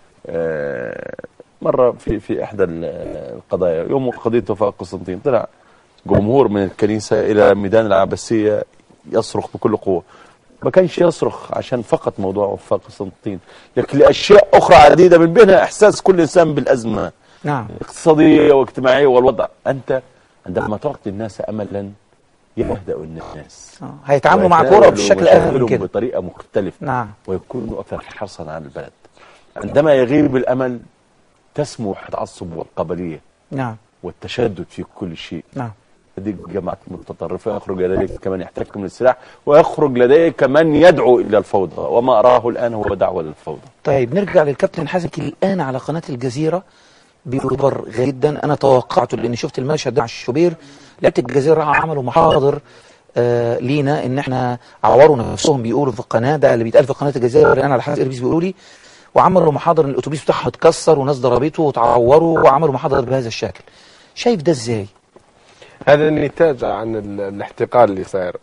آه، مره في في احدى ال- القضايا يوم قضيه وفاء قسنطين طلع جمهور من الكنيسه الى ميدان العباسيه يصرخ بكل قوه ما كانش يصرخ عشان فقط موضوع وفاء قسنطين لكن لاشياء اخرى عديده من بينها احساس كل انسان بالازمه نعم اقتصاديه واجتماعيه والوضع انت عندما تعطي الناس املا يهدأ الناس هيتعاملوا مع كوره ويتناولوا بشكل اهل من مشاكلهم كده بطريقه مختلفه نعم ويكونوا اكثر حرصا على البلد عندما يغيب الامل تسمو التعصب والقبليه نعم والتشدد في كل شيء نعم هذه جماعات متطرفة يخرج لديك من يحتك من السلاح ويخرج لديك من يدعو إلى الفوضى وما أراه الآن هو دعوة للفوضى طيب نرجع للكابتن حازم الان على قناه الجزيره بيخبر غريب جدا انا توقعته لاني شفت المشهد ده مع الشوبير لعيبه الجزيره راحوا عملوا محاضر آه لينا ان احنا عوروا نفسهم بيقولوا في القناه ده اللي بيتقال في قناه الجزيره انا على حسب اربيس بيقولوا لي وعملوا محاضر ان الاتوبيس بتاعهم اتكسر وناس ضربته وتعوروا وعملوا محاضر بهذا الشكل شايف ده ازاي؟ هذا النتاج عن ال- الاحتقان اللي صاير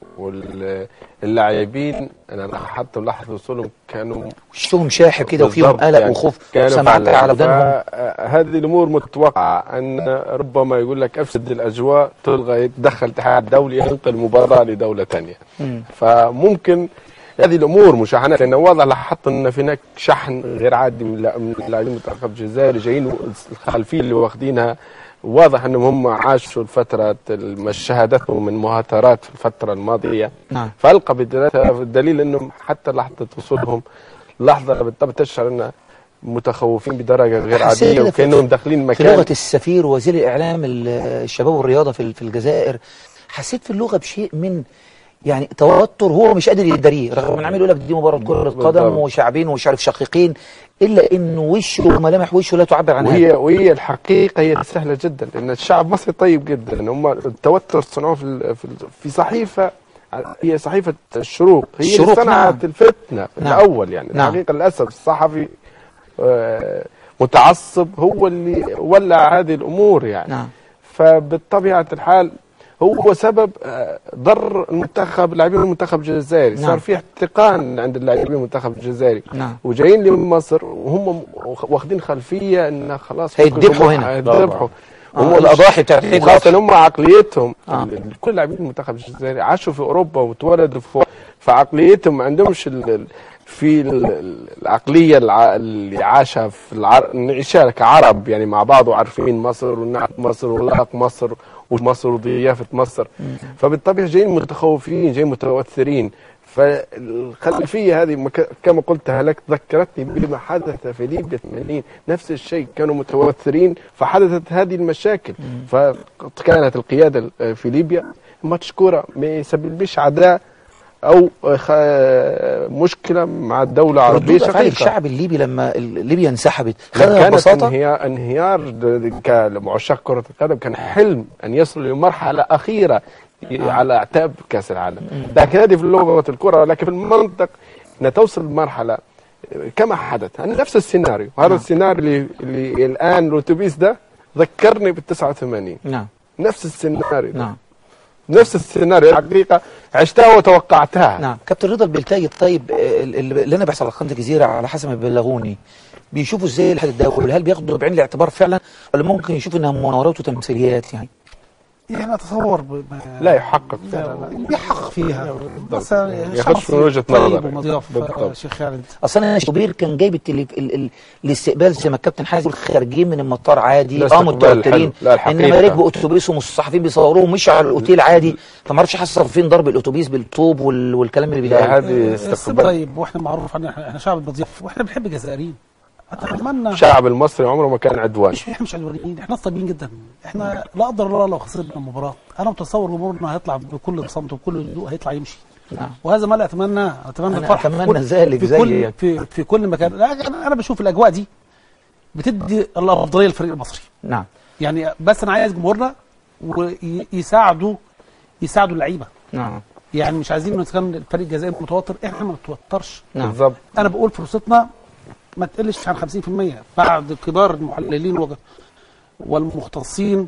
واللاعبين انا لاحظت ملاحظ وصولهم كانوا وشهم شاحب كده وفيهم بالضبط قلق يعني وخوف كانوا سمعت فعلاً. على ودانهم فهذه الامور متوقعه ان ربما يقول لك افسد الاجواء تلغى يتدخل الاتحاد الدولي ينقل المباراه لدوله ثانيه مم. فممكن هذه الامور مشاحنات لان واضح لاحظت ان في هناك شحن غير عادي من اللا- من اللاعبين المنتخب الجزائري جايين الخلفيه اللي واخدينها واضح انهم هم عاشوا الفتره الم- شهادتهم من مهاترات في الفتره الماضيه نعم فالقى بدلالتها الدليل انهم حتى لحظه وصولهم لحظه بالطبع تشعر ان متخوفين بدرجه غير حسيت عاديه كده في- وكانهم داخلين في لغه مكان السفير وزير الاعلام ال- الشباب والرياضه في في الجزائر حسيت في اللغه بشيء من يعني توتر هو مش قادر يداريه رغم ان عامل يقول لك دي مباراه كره قدم بالضبط. وشعبين ومش عارف شقيقين الا انه وشه وملامح وشه لا تعبر عن وهي هذا وهي الحقيقه هي سهله جدا لان الشعب المصري طيب جدا هم التوتر صنعوه في ال- في, ال- في صحيفه هي صحيفه الشروق هي اللي الشروق، صنعت نعم. الفتنه في نعم. الاول يعني نعم. الحقيقه للاسف الصحفي آه، متعصب هو اللي ولع هذه الامور يعني نعم. فبطبيعه الحال هو سبب آه، ضر المنتخب لاعبين المنتخب الجزائري نعم. صار في احتقان عند اللاعبين المنتخب الجزائري نعم. وجايين لمصر وهم واخدين خلفيه ان خلاص هيتذبحوا كل هنا. هيتذبحوا آه، هم الأضاحي بتاعت عيد خاصة الأضحى. هم عقليتهم آه. ال- ال- كل لاعبين المنتخب الجزائري عاشوا في اوروبا وتولدوا في فعقليتهم ما عندهمش ال- ال- في ال- ال- العقليه الع- اللي عاشها في العر... نعيشها كعرب يعني مع بعض وعارفين مصر ونعرف مصر واخلاق مصر ومصر وضيافه مصر فبالطبع جايين متخوفين جايين متوترين فالخلفيه هذه مك- كما قلتها لك ذكرتني بما حدث في ليبيا 80 نفس الشيء كانوا متوترين فحدثت هذه المشاكل فكانت القياده في ليبيا ماتش كوره ما يسببش عداء او خ- مشكله مع الدوله العربيه ردود افعال شقيقه الشعب الليبي لما ال- ليبيا انسحبت لا، خدها كانت ببساطه انهيار انهيار د- د- كمعشاق كرة القدم كان حلم أن يصلوا لمرحلة أخيرة ي- على أعتاب كأس العالم لكن هذه في لغة الكرة لكن في المنطق أن توصل لمرحلة كما حدث يعني نفس السيناريو هذا السيناريو اللي, اللي الآن الأتوبيس ده ذكرني بال 89 نعم نفس السيناريو ده. نعم نفس السيناريو الحقيقة عشتها وتوقعتها نعم كابتن رضا البلتاجي الطيب آه، ال- ال- اللي انا بيحصل على قناه الجزيره على حسب ما بلغوني بيشوفوا ازاي الحد الدولي هل بياخدوا بعين الاعتبار فعلا ولا ممكن يشوفوا انها مناورات وتمثيليات يعني يعني اتصور ب... ب- لا يحقق لا لا يحقق فيها بس ياخدش من وجهة نظر. ومضياف بالضبط. شيخ خالد اصل انا شوبير كان جايب التلي... ال... ال... الاستقبال زي ما الكابتن حازم يقول خارجين من المطار عادي لا اه استقبال متوترين حلو. لا، الحقيقة. انما ركبوا اتوبيسهم والصحفيين بيصوروهم مش على الاوتيل عادي فما اعرفش حصل فين ضرب الاتوبيس بالطوب وال... والكلام اللي بيتقال السبب طيب واحنا معروف عنا احنا إحنا شعب بضياف واحنا بنحب الجزائريين اتمنى الشعب المصري عمره ما كان عدوان مش احنا مش عدوانيين احنا ناس طيبين جدا احنا لا قدر الله لو خسرنا المباراه انا متصور جمهورنا هيطلع بكل صمت وبكل هدوء هيطلع يمشي نعم. وهذا ما لا اتمناه اتمنى أنا الفرح في أتمنى كل- ذلك في كل زيك. في, في كل مكان لا، انا أنا بشوف الاجواء دي بتدي الافضليه للفريق المصري نعم يعني بس انا عايز جمهورنا ويساعدوا يساعدوا اللعيبه نعم يعني مش عايزين نتكلم الفريق الجزائري متوتر احنا ما نتوترش نعم. بالظبط انا بقول فرصتنا ما تقلش عن 50% بعد كبار المحللين وج- والمختصين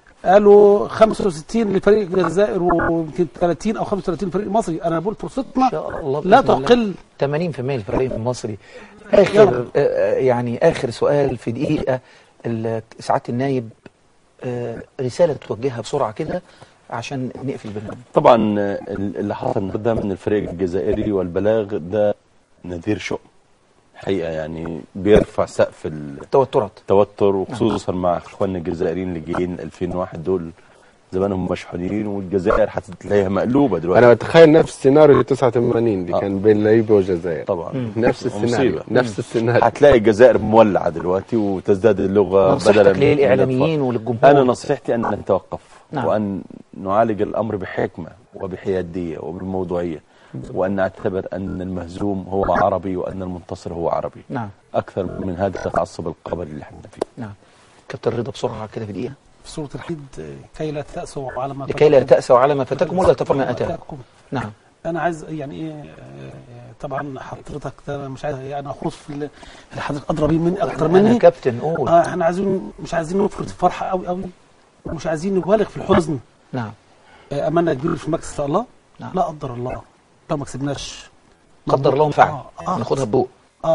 قالوا 65 لفريق الجزائر ويمكن 30 او 35 فريق مصري انا بقول فرصتنا ان شاء الله لا بإذن الله. تقل 80% الفريق المصري اخر آه، يعني اخر سؤال في دقيقه ال- سعاده النايب آه، رساله توجهها بسرعه كده عشان نقفل البرنامج طبعا آه، اللي حصل النهارده من الفريق الجزائري والبلاغ ده نذير شؤم حقيقه يعني بيرفع سقف التوترات التوتر وخصوصا مع اخواننا الجزائريين اللي جايين 2001 دول زمانهم مشحونين والجزائر هتلاقيها مقلوبه دلوقتي انا بتخيل نفس السيناريو 89 اللي كان بين ليبيا والجزائر طبعا نفس السيناريو مصيبة. نفس السيناريو هتلاقي الجزائر مولعه دلوقتي وتزداد اللغه نصيحتك بدلا من- للإعلاميين من- وللجمهور. انا نصيحتي ان نتوقف نعم. وان نعالج الامر بحكمه وبحياديه وبالموضوعيه وان نعتبر ان المهزوم هو عربي وان المنتصر هو عربي نعم اكثر من هذا التعصب القبلي اللي احنا فيه نعم كابتن رضا بسرعه كده في دقيقه في سوره الحديد كي لا تأسوا على ما لكي لا فاتكم. تأسوا على ما فاتكم ولا تفرحوا ما اتاكم نعم انا عايز يعني ايه آه، طبعا حضرتك ده مش عايز يعني اخوض في ال- اللي حضرتك ادرى بيه مني اكتر أنا مني كابتن قول اه احنا عايزين مش عايزين نفرط الفرحه قوي قوي ومش عايزين نبالغ في الحزن نعم آه، امانه كبيره في مجلس الله نعم. لا قدر الله لو ما كسبناش قدر الله وفعل آه، آه. ناخدها ببوق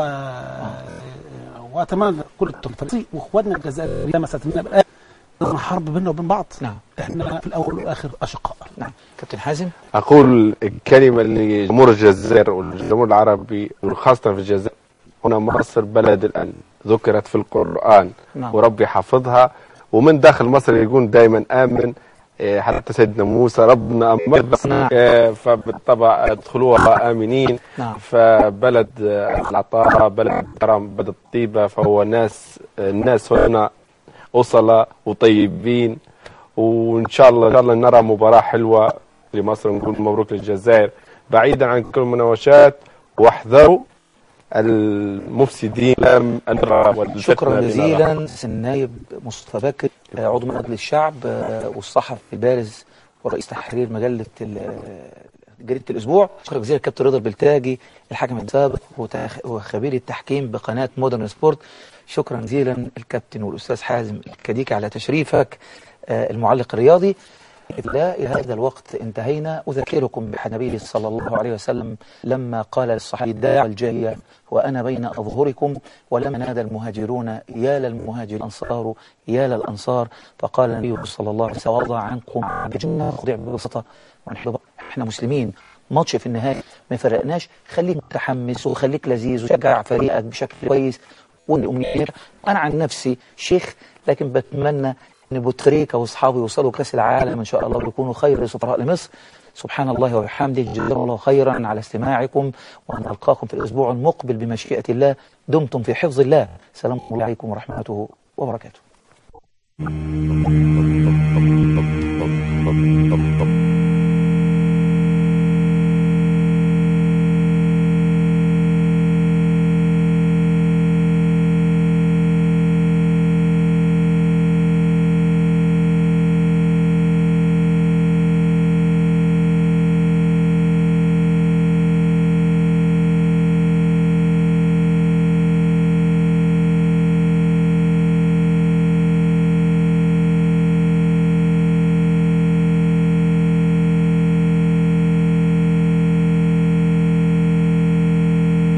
آه واتمنى كل التوفيق واخواتنا الجزائريين ما ستمنا بالآن لازم حرب بيننا وبين بعض نعم احنا في الاول والاخر اشقاء نعم كابتن حازم اقول الكلمه لجمهور الجزائر والجمهور العربي وخاصه في الجزائر هنا مصر بلد الان ذكرت في القران نعم. وربي حافظها ومن داخل مصر يكون دائما امن إيه، حتى سيدنا موسى ربنا امر نعم. إيه، فبالطبع ادخلوها امنين نعم. فبلد آه، العطاء بلد الكرم بلد الطيبه فهو ناس الناس هنا أصلاء وطيبين وإن شاء الله إن شاء الله نرى مباراة حلوة لمصر نقول مبروك للجزائر بعيدا عن كل المناوشات واحذروا المفسدين لم النار والفتنة شكرا بما جزيلا النائب مصطفى بكر آه، عضو مجلس الشعب آه، والصحفي البارز ورئيس تحرير مجله ال- آه، جريده الاسبوع شكرا جزيلا الكابتن رضا البلتاجي الحكم السابق وتخ- وخبير التحكيم بقناه مودرن سبورت شكرا جزيلا الكابتن والاستاذ حازم الكديكي على تشريفك آه، المعلق الرياضي لا إلى هذا الوقت انتهينا أذكركم بحنبيه صلى الله عليه وسلم لما قال للصحابي الداع الجاية وأنا بين أظهركم ولما نادى المهاجرون يا للمهاجر الأنصار يا للأنصار فقال النبي صلى الله عليه وسلم وضع عنكم بجنة خضع ببساطة ونحن احنا مسلمين ماتش في النهاية ما فرقناش خليك متحمس وخليك لذيذ وشجع فريقك بشكل كويس والأمنيات أنا عن نفسي شيخ لكن بتمنى ان بوتريكا واصحابه يوصلوا كاس العالم ان شاء الله ويكونوا خير سفراء لمصر سبحان الله وبحمده جزاكم الله خيرا على استماعكم ونلقاكم في الاسبوع المقبل بمشيئه الله دمتم في حفظ الله سلام الله عليكم ورحمته وبركاته